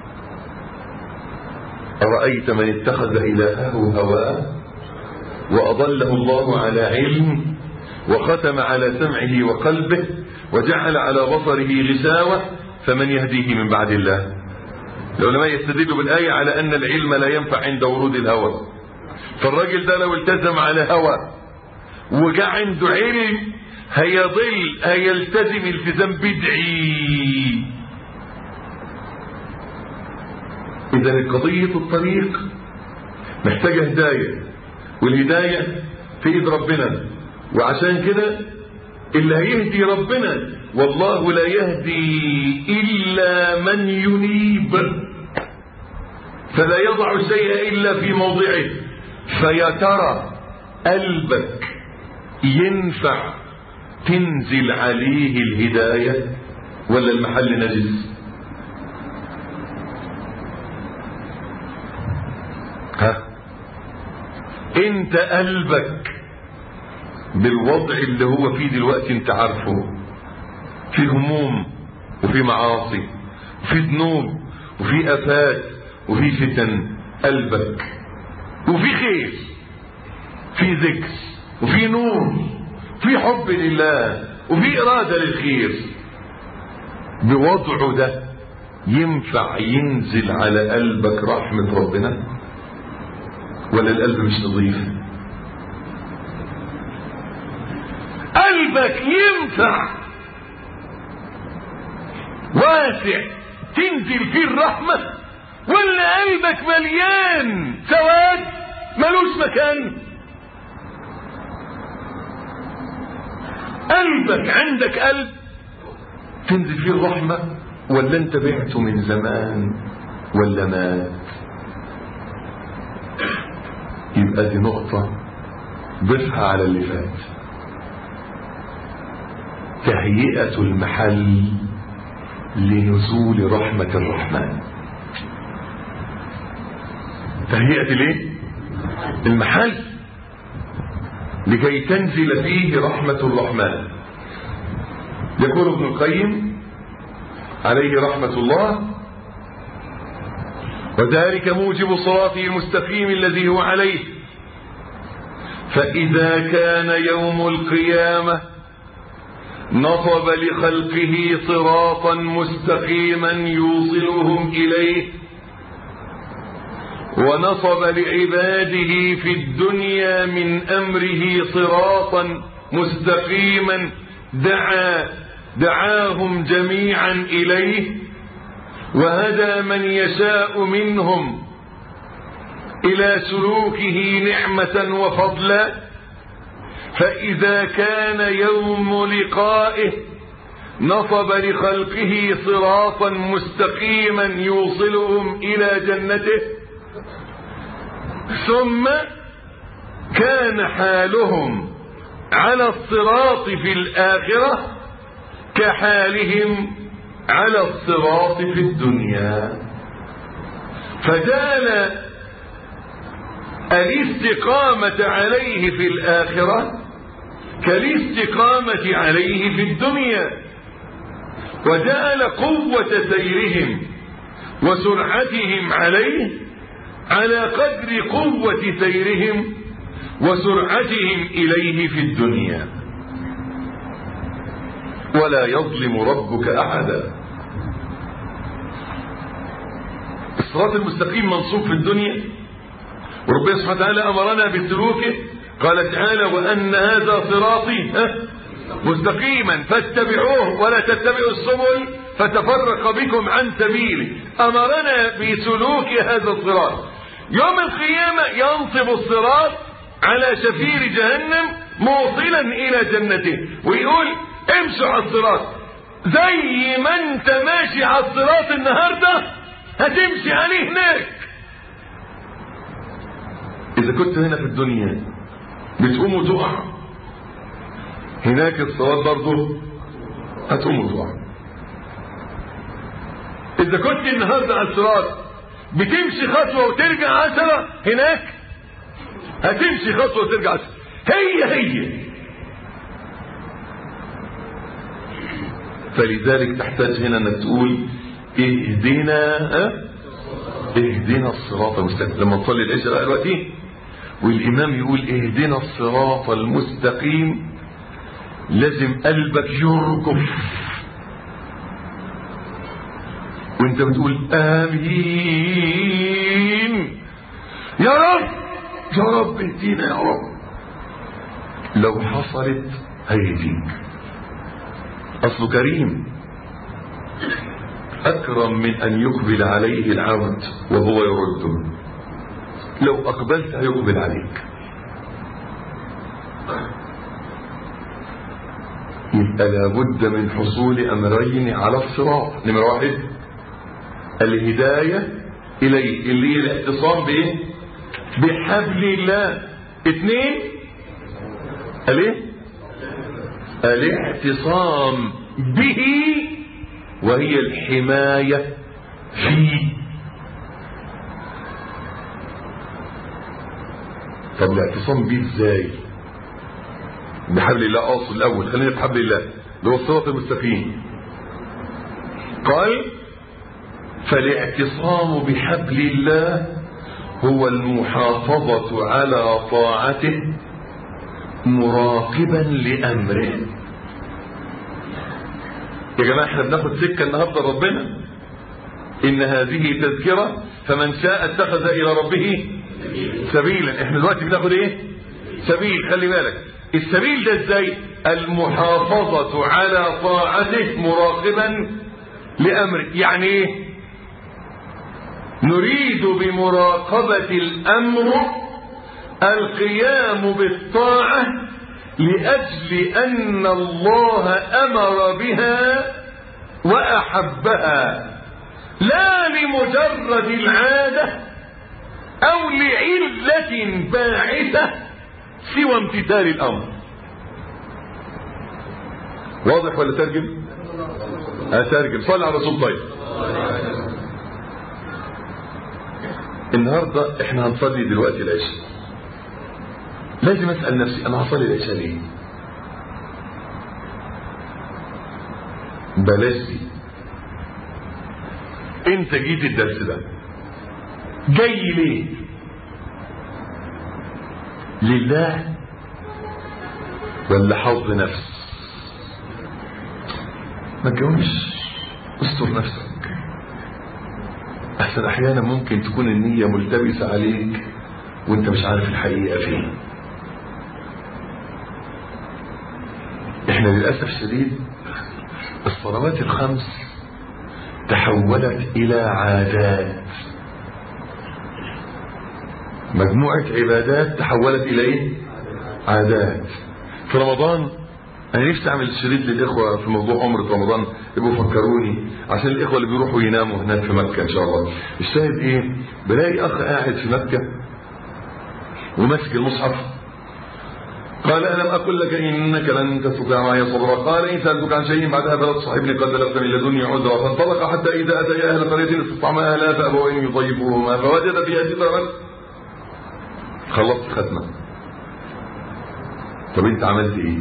أرأيت من اتخذ إلهه هواه وأضله الله على علم وختم على سمعه وقلبه وجعل على بصره غشاوة فمن يهديه من بعد الله العلماء يستدلوا بالآية على أن العلم لا ينفع عند ورود الهوى فالراجل ده لو التزم على هوى وجاء عنده علم هيضل هيلتزم التزام بدعي إذا قضية الطريق محتاجة هداية والهداية في إيد ربنا وعشان كده اللي هيهدي ربنا والله لا يهدي إلا من ينيب فلا يضع الشيء إلا في موضعه فيا ترى قلبك ينفع تنزل عليه الهداية ولا المحل نجس ها انت قلبك بالوضع اللي هو فيه دلوقتي انت عارفه في هموم وفي معاصي وفي ذنوب وفي افات وفي فتن قلبك وفي خير في ذكر وفي نور في حب لله وفي إرادة للخير بوضعه ده ينفع ينزل على قلبك رحمة ربنا ولا القلب مش نظيف قلبك ينفع واسع تنزل فيه الرحمة ولا قلبك مليان سواد ملوش مكان قلبك عندك قلب تنزل فيه الرحمة ولا انت بعته من زمان ولا مات يبقى دي نقطة ضفها على اللي فات تهيئة المحل لنزول رحمة الرحمن تهيئة الايه المحل لكي تنزل فيه رحمة الرحمن يقول ابن القيم عليه رحمة الله وذلك موجب صراطه المستقيم الذي هو عليه فإذا كان يوم القيامة نصب لخلقه صراطا مستقيما يوصلهم إليه ونصب لعباده في الدنيا من أمره صراطا مستقيما دعا دعاهم جميعا إليه وهدى من يشاء منهم إلى سلوكه نعمة وفضلا فإذا كان يوم لقائه نصب لخلقه صراطا مستقيما يوصلهم إلى جنته ثم كان حالهم على الصراط في الآخرة كحالهم على الصراط في الدنيا فجعل الاستقامة عليه في الآخرة كالاستقامة عليه في الدنيا وجعل قوة سيرهم وسرعتهم عليه على قدر قوة سيرهم وسرعتهم إليه في الدنيا ولا يظلم ربك أحدا الصراط المستقيم منصوب في الدنيا وربنا سبحانه وتعالى أمرنا بسلوكه قال تعالى وأن هذا صراطي مستقيما فاتبعوه ولا تتبعوا السبل فتفرق بكم عن سبيله أمرنا بسلوك هذا الصراط يوم القيامة ينصب الصراط على شفير جهنم موصلا إلى جنته ويقول امشوا على الصراط زي ما انت ماشي على الصراط النهاردة هتمشي عليه هناك إذا كنت هنا في الدنيا بتقوم وتقع هناك الصراط برضه هتقوم وتقع إذا كنت النهاردة على الصراط بتمشي خطوة وترجع عشرة هناك هتمشي خطوة وترجع عشرة هي هي فلذلك تحتاج هنا انك تقول اهدنا اه؟ اهدنا الصراط المستقيم لما تصلي العشاء دلوقتي والامام يقول اهدنا الصراط المستقيم لازم قلبك يرجف وانت بتقول امين يا رب يا رب اهدينا يا رب لو حصلت هيهديك اصله كريم اكرم من ان يقبل عليه العبد وهو يرده لو اقبلت هيقبل عليك يبقى لابد من حصول امرين على الصراط نمرة واحد الهداية اليه اللي هي الاعتصام بايه بحبل الله اثنين الايه الاعتصام به وهي الحماية فيه طب الاعتصام به ازاي بحبل الله اصل الاول خلينا في حبل الله اللي هو الصراط المستقيم قال فالاعتصام بحبل الله هو المحافظة على طاعته مراقبا لأمره يا جماعة احنا بناخد سكة النهاردة ربنا إن هذه تذكرة فمن شاء اتخذ إلى ربه سبيلا احنا دلوقتي بناخد ايه سبيل خلي بالك السبيل ده ازاي المحافظة على طاعته مراقبا لأمره يعني ايه نريد بمراقبة الأمر القيام بالطاعة لأجل أن الله أمر بها وأحبها لا لمجرد العادة أو لعلة باعثة سوى امتثال الامر واضح ولا ترجم اترجم صلي على رسول طيب النهاردة احنا هنصلي دلوقتي العشاء لازم اسأل نفسي انا هصلي العشاء ليه بلاش دي انت جيت الدرس ده جاي ليه لله ولا حظ نفس ما تجاوبش استر نفسك احسن احيانا ممكن تكون النية ملتبسة عليك وانت مش عارف الحقيقة فين احنا للأسف الشديد الصلوات الخمس تحولت الى عادات مجموعة عبادات تحولت الى ايه عادات في رمضان انا نفسي اعمل شريط للاخوة في موضوع عمرة رمضان يبقوا فكروني عشان الاخوة اللي بيروحوا يناموا هناك في مكة ان شاء الله الشاهد ايه بلاقي اخ قاعد في مكة وماسك المصحف قال ألم أقل لك إنك لن تستطيع معي صبرا قال إن سألتك عن شيء بعدها فلا تصاحبني قد بلغت من لدني عذرا فانطلق حتى إذا أتي أهل قرية استطعما أهلها فأبوا أن يضيفوهما فوجد فيها جدرا خلصت ختمة طب أنت عملت إيه؟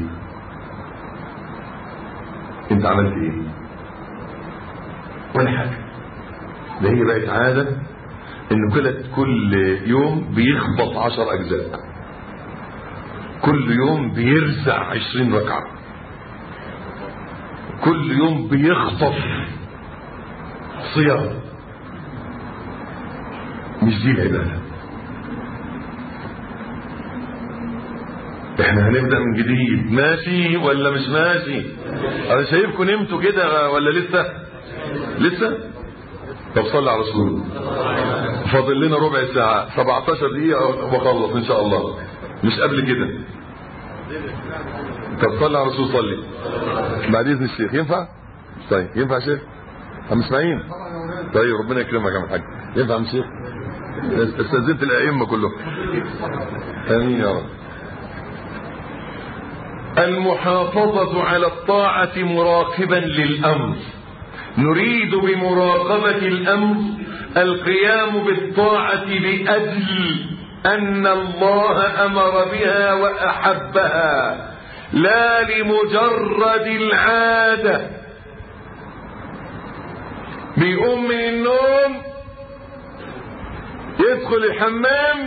أنت عملت إيه؟ ولا حاجة ده هي بقت عادة إن كل كل يوم بيخبط عشر أجزاء كل يوم بيرزع عشرين ركعة كل يوم بيخطف صيام مش دي العبادة احنا هنبدأ من جديد ماشي ولا مش ماشي انا شايفكم نمتوا كده ولا لسه لسه طب صلي على رسول فاضل لنا ربع ساعة 17 دقيقة واخلص ان شاء الله مش قبل كده طب صلي على الرسول صلي بعد اذن الشيخ ينفع طيب ينفع يا شيخ عم اسماعيل طيب ربنا يكرمك يا عم الحاج ينفع يا عم الشيخ استاذنت الائمه كلهم امين يا رب المحافظة على الطاعة مراقبا للأمر نريد بمراقبة الأمر القيام بالطاعة لأجل أن الله أمر بها وأحبها لا لمجرد العادة بيقوم من النوم يدخل الحمام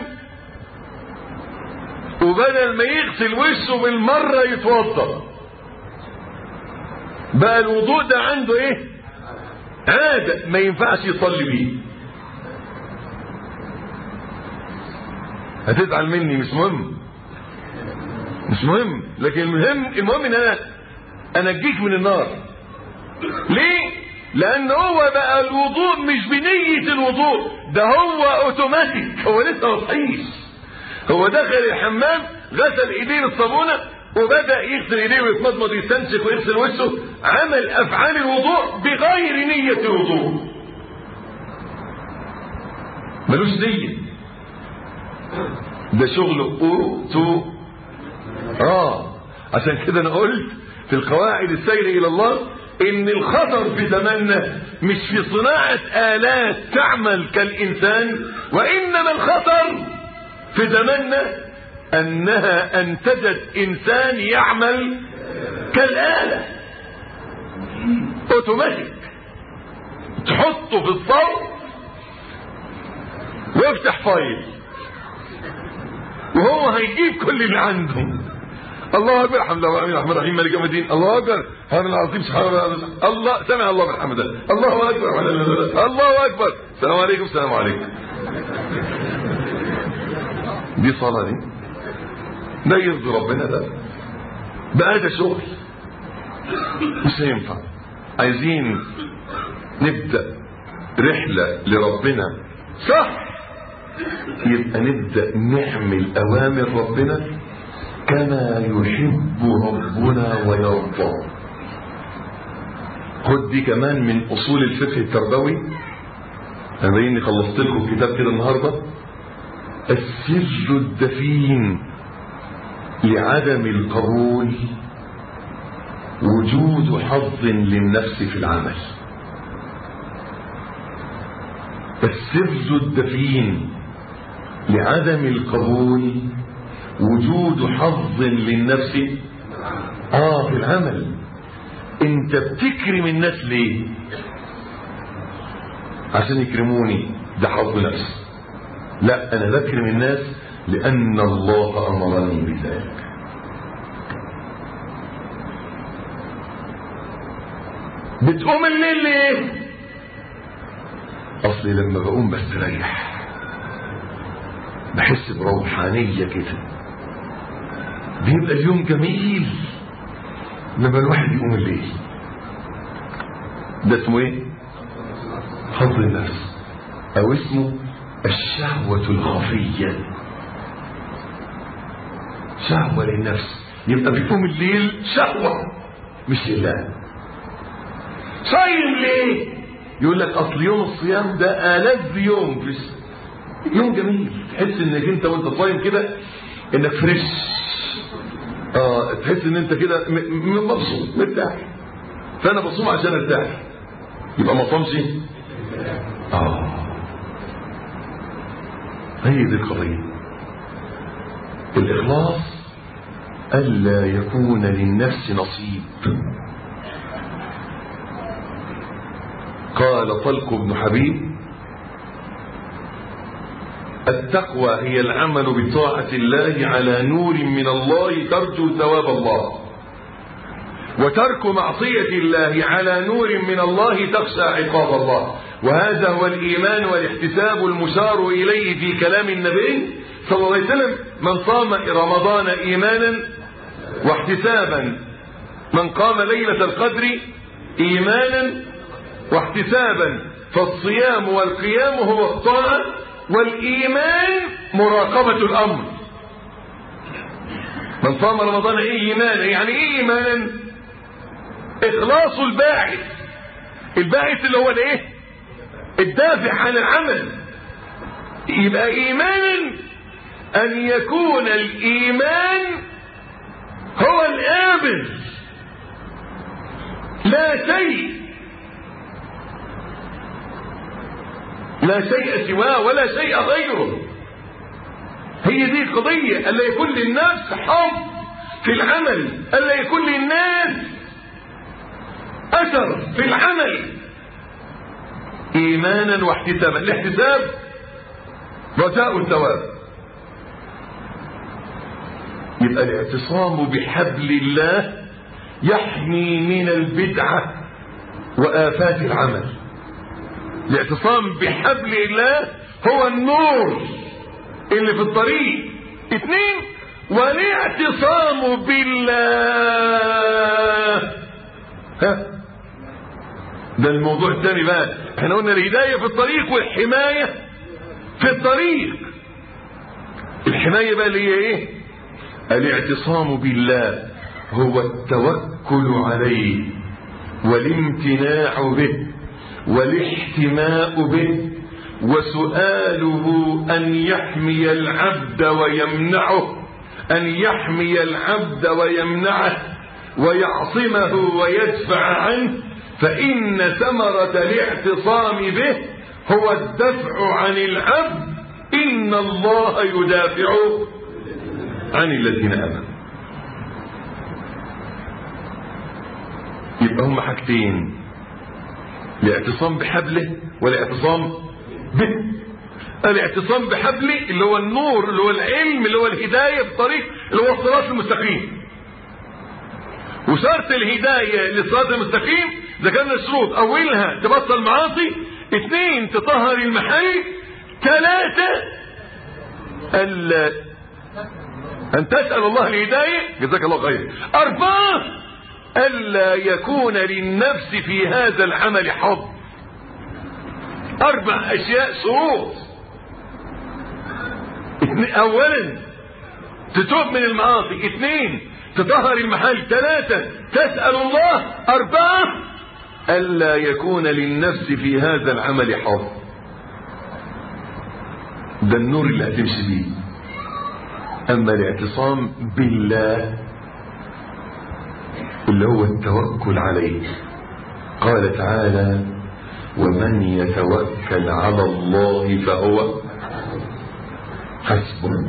وبدل ما يغسل وشه بالمرة يتوضا بقى الوضوء ده عنده ايه عادة ما ينفعش يصلي بيه هتزعل مني مش مهم مش مهم لكن المهم المهم ان انا انجيك من النار ليه لان هو بقى الوضوء مش بنية الوضوء ده هو اوتوماتيك هو لسه ما صحيش هو دخل الحمام غسل ايديه بالصابونة وبدأ يغسل ايديه ويتمضمض يستنشق ويغسل وشه عمل افعال الوضوء بغير نية الوضوء ملوش نية ده شغل اوتو اه عشان كده انا قلت في القواعد السير الى الله ان الخطر في زماننا مش في صناعة آلات تعمل كالإنسان وإنما الخطر في زماننا أنها أنتجت إنسان يعمل كالآلة اوتوماتيك تحطه في الصوت وافتح فايل وهو هيجيب كل اللي عنده الله اكبر الحمد لله الرحمن الرحيم مالك يوم الدين الله اكبر هذا العظيم سبحانه وتعالى الله سمع الله من حمده الله اكبر الله اكبر السلام عليكم السلام عليكم دي صلاه دي ده يرضي ربنا ده بقى ده شغل مش هينفع عايزين نبدا رحله لربنا صح يبقى نبدا نعمل اوامر ربنا كما يحب ربنا ويرضى خد دي كمان من اصول الفقه التربوي انا باين خلصت لكم الكتاب كده النهارده السر الدفين لعدم القبول وجود حظ للنفس في العمل السر الدفين لعدم القبول وجود حظ للنفس اه في العمل انت بتكرم الناس ليه عشان يكرموني ده حظ نفس لا انا بكرم الناس لان الله امرني بذلك بتقوم الليل ليه اصلي لما بقوم بستريح بحس بروحانية كده بيبقى اليوم جميل لما الواحد يقوم الليل ده اسمه ايه حظ النفس او اسمه الشهوة الخفية شهوة للنفس يبقى بيقوم الليل شهوة مش لله صايم ليه يقول لك اصل يوم الصيام ده ألذ يوم في يوم جميل تحس انك انت وانت صايم كده انك فريش اه تحس ان انت كده مبسوط مرتاح فانا بصوم عشان ارتاح يبقى ما صامش اه هي دي القضيه الاخلاص الا يكون للنفس نصيب قال طلق بن حبيب التقوى هي العمل بطاعة الله على نور من الله ترجو ثواب الله وترك معصية الله على نور من الله تخشى عقاب الله وهذا هو الإيمان والاحتساب المشار إليه في كلام النبي صلى الله عليه وسلم من صام رمضان إيمانا واحتسابا من قام ليلة القدر إيمانا واحتسابا فالصيام والقيام هو الطاعة والإيمان مراقبة الأمر من صام رمضان إيه إيمانا يعني إيه إيمانا إخلاص الباعث الباعث اللي هو الإيه الدافع عن العمل يبقى إيمانا أن يكون الإيمان هو الآمن لا شيء لا شيء سواه ولا شيء غيره هي دي القضية ألا يكون للنفس حظ في العمل ألا يكون للناس أثر في العمل إيمانا واحتسابا الاحتساب رجاء الثواب يبقى الاعتصام بحبل الله يحمي من البدعة وآفات العمل الاعتصام بحبل الله هو النور اللي في الطريق اثنين والاعتصام بالله ها ده الموضوع الثاني بقى احنا قلنا الهداية في الطريق والحماية في الطريق الحماية بقى اللي هي ايه الاعتصام بالله هو التوكل عليه والامتناع به والاحتماء به وسؤاله أن يحمي العبد ويمنعه أن يحمي العبد ويمنعه ويعصمه ويدفع عنه فإن ثمرة الاعتصام به هو الدفع عن العبد إن الله يدافع عن الذين آمنوا يبقى هم حاجتين الاعتصام بحبله والاعتصام به الاعتصام بحبله اللي هو النور اللي هو العلم اللي هو الهداية بالطريق اللي هو الصراط المستقيم وشرط الهداية للصراط المستقيم إذا كان الشروط أولها تبطل معاصي اثنين تطهر المحل ثلاثة ألا أن تسأل الله الهداية جزاك الله خير أربعة ألا يكون للنفس في هذا العمل حظ أربع أشياء شروط أولا تتوب من المعاصي اثنين تطهر المحل ثلاثة تسأل الله أربعة ألا يكون للنفس في هذا العمل حظ ده النور اللي هتمشي بيه أما الاعتصام بالله اللي هو التوكل عليه قال تعالى ومن يتوكل على الله فهو حسبه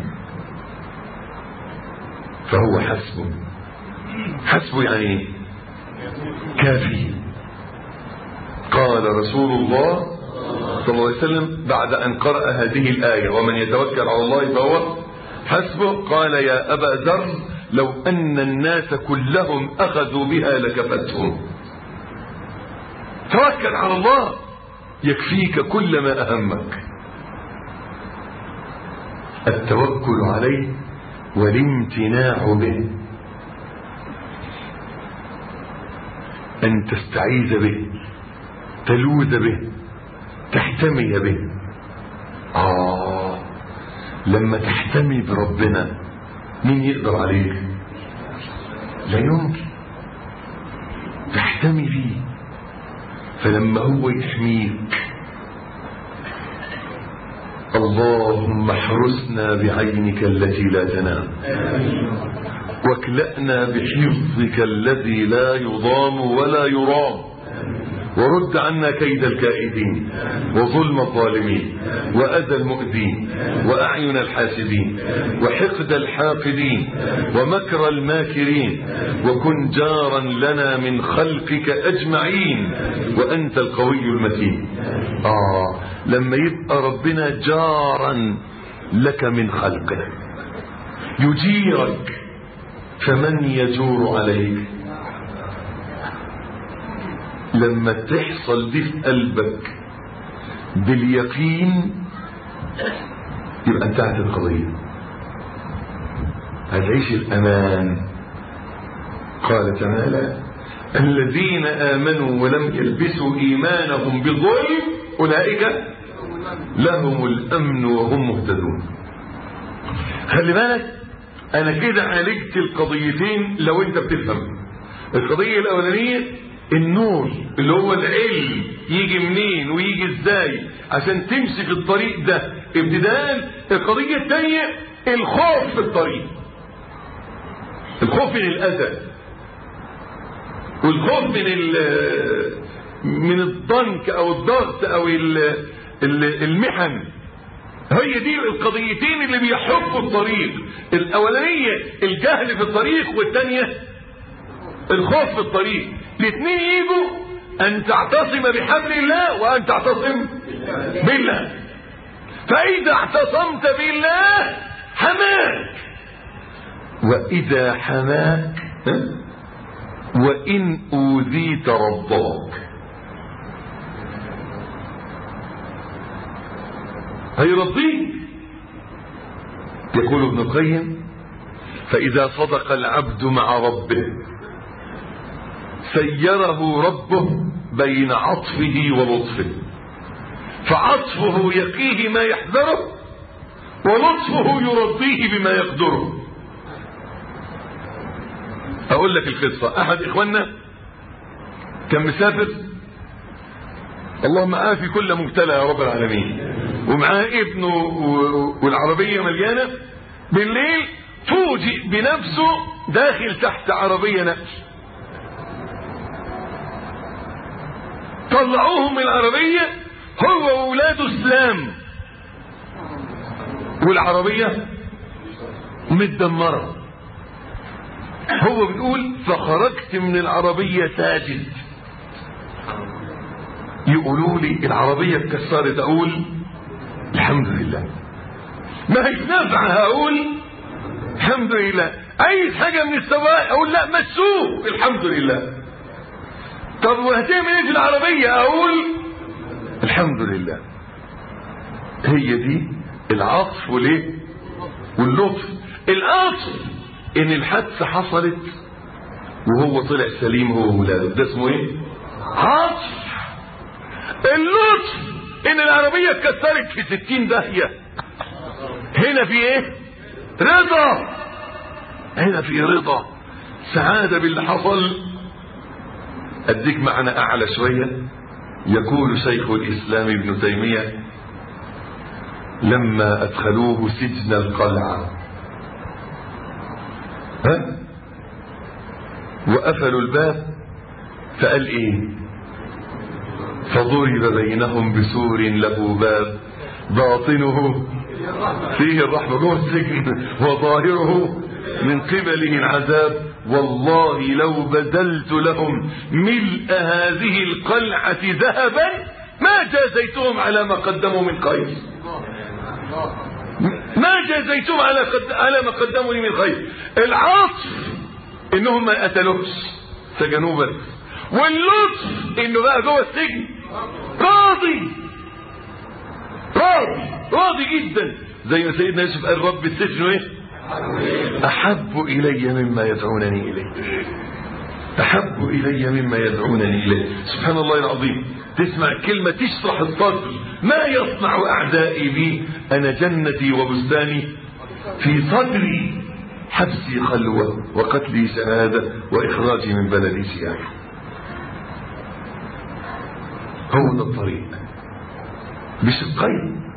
فهو حسبه حسبه يعني كافي قال رسول الله صلى الله عليه وسلم بعد أن قرأ هذه الآية ومن يتوكل على الله فهو حسبه قال يا أبا ذر لو أن الناس كلهم أخذوا بها لكفتهم توكل على الله يكفيك كل ما أهمك التوكل عليه والامتناع به أن تستعيذ به تلوذ به تحتمي به آه لما تحتمي بربنا مين يقدر عليك لا يمكن تحتمي فيه فلما هو يحميك اللهم احرسنا بعينك التي لا تنام واكلأنا بحفظك الذي لا يضام ولا يرام ورد عنا كيد الكائدين وظلم الظالمين وأذى المؤذين وأعين الحاسدين وحقد الحاقدين ومكر الماكرين وكن جارا لنا من خلقك أجمعين وأنت القوي المتين آه لما يبقى ربنا جارا لك من خلقه يجيرك فمن يجور عليك لما تحصل دي في قلبك باليقين يبقى انتهت القضية هتعيش الأمان قال تعالى الذين آمنوا ولم يلبسوا إيمانهم بظلم أولئك لهم الأمن وهم مهتدون خلي بالك أنا كده عالجت القضيتين لو أنت بتفهم القضية الأولانية النور اللي هو العلم يجي منين ويجي ازاي عشان تمشي في الطريق ده ابتداء القضية الثانية الخوف في الطريق الخوف من الأذى والخوف من من الضنك او الضغط او المحن هي دي القضيتين اللي بيحفوا الطريق الاولانية الجهل في الطريق والثانية الخوف في الطريق الاثنين يجوا ان تعتصم بحبل الله وان تعتصم بالله فاذا اعتصمت بالله حماك واذا حماك وان اوذيت رضاك هيرضيك يقول ابن القيم فاذا صدق العبد مع ربه سيره ربه بين عطفه ولطفه فعطفه يقيه ما يحذره ولطفه يرضيه بما يقدره اقول لك القصة احد اخواننا كان مسافر اللهم آفي كل مبتلى يا رب العالمين ومعاه ابنه والعربية مليانة بالليل فوجئ بنفسه داخل تحت عربية نقل طلعوهم من العربية هو وولاده اسلام والعربية متدمرة هو بيقول فخرجت من العربية ساجد يقولوا لي العربية اتكسرت اقول الحمد لله ما هيش نافعة اقول الحمد لله عايز حاجة من السواق اقول لا مشوه الحمد لله طب وهتعمل ايه في العربية اقول الحمد لله هي دي العطف وليه واللطف العطف ان الحادثة حصلت وهو طلع سليم هو وولاده ده اسمه ايه عطف اللطف ان العربية اتكسرت في ستين داهية هنا في ايه رضا هنا في رضا سعادة باللي حصل اديك معنى اعلى شوية يقول شيخ الاسلام ابن تيمية لما ادخلوه سجن القلعة ها وقفلوا الباب فقال ايه فضرب بينهم بسور له باب باطنه فيه الرحمة جوه السجن وظاهره من قبله العذاب والله لو بذلت لهم ملء هذه القلعة ذهبا ما جازيتهم على ما قدموا من خير ما جازيتهم على قد... على ما قدموا لي من خير العطف انهم ما قتلوش سجنوه بس واللطف انه بقى جوه السجن راضي راضي راضي جدا زي ما سيدنا يوسف قال رب السجن ايه احب الي مما يدعونني اليه احب الي مما يدعونني اليه سبحان الله العظيم تسمع كلمة تشرح الصدر ما يصنع اعدائي بي انا جنتي وبستاني في صدري حبسي خلوة وقتلي شهادة واخراجي من بلدي سياحة هو ده الطريق بشقين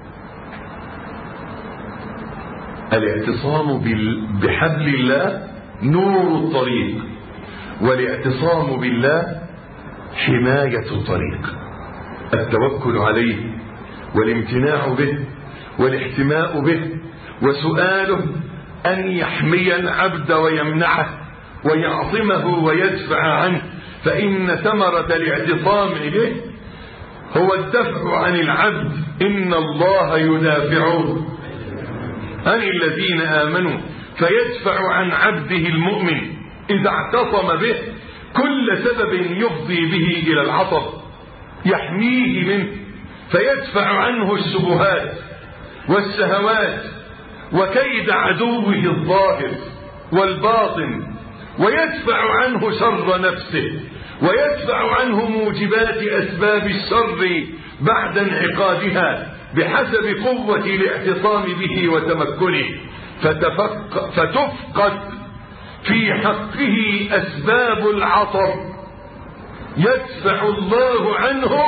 الاعتصام بحبل الله نور الطريق والاعتصام بالله حماية الطريق التوكل عليه والامتناع به والاحتماء به وسؤاله أن يحمي العبد ويمنعه ويعصمه ويدفع عنه فإن ثمرة الاعتصام به هو الدفع عن العبد إن الله يدافع عن الذين آمنوا فيدفع عن عبده المؤمن إذا اعتصم به كل سبب يفضي به إلى العطب يحميه منه فيدفع عنه الشبهات والشهوات وكيد عدوه الظاهر والباطن ويدفع عنه شر نفسه ويدفع عنه موجبات أسباب الشر بعد انعقادها بحسب قوة الاعتصام به وتمكنه فتفق فتفقد في حقه أسباب العطر يدفع الله عنه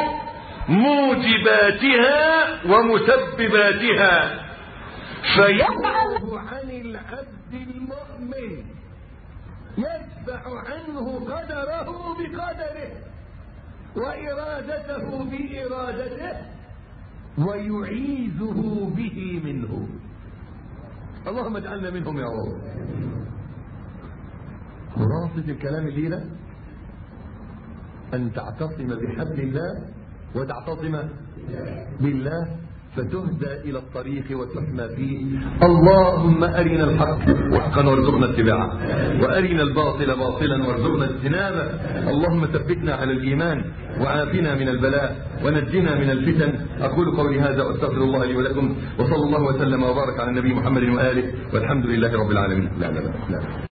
موجباتها ومسبباتها فيدفع عن العبد المؤمن يدفع عنه قدره بقدره وإرادته بإرادته ويعيذه به منه اللهم اجعلنا منهم يا رب خلاصة الكلام الليلة أن تعتصم بحبل الله وتعتصم بالله فتهدى إلى الطريق وتحمى فيه اللهم أرنا الحق حقا وارزقنا اتباعه وأرنا الباطل باطلا وارزقنا اجتنابه اللهم ثبتنا على الإيمان وعافنا من البلاء ونجنا من الفتن أقول قولي هذا وأستغفر الله لي ولكم وصلى الله وسلم وبارك على النبي محمد وآله والحمد لله رب العالمين لا لا لا, لا.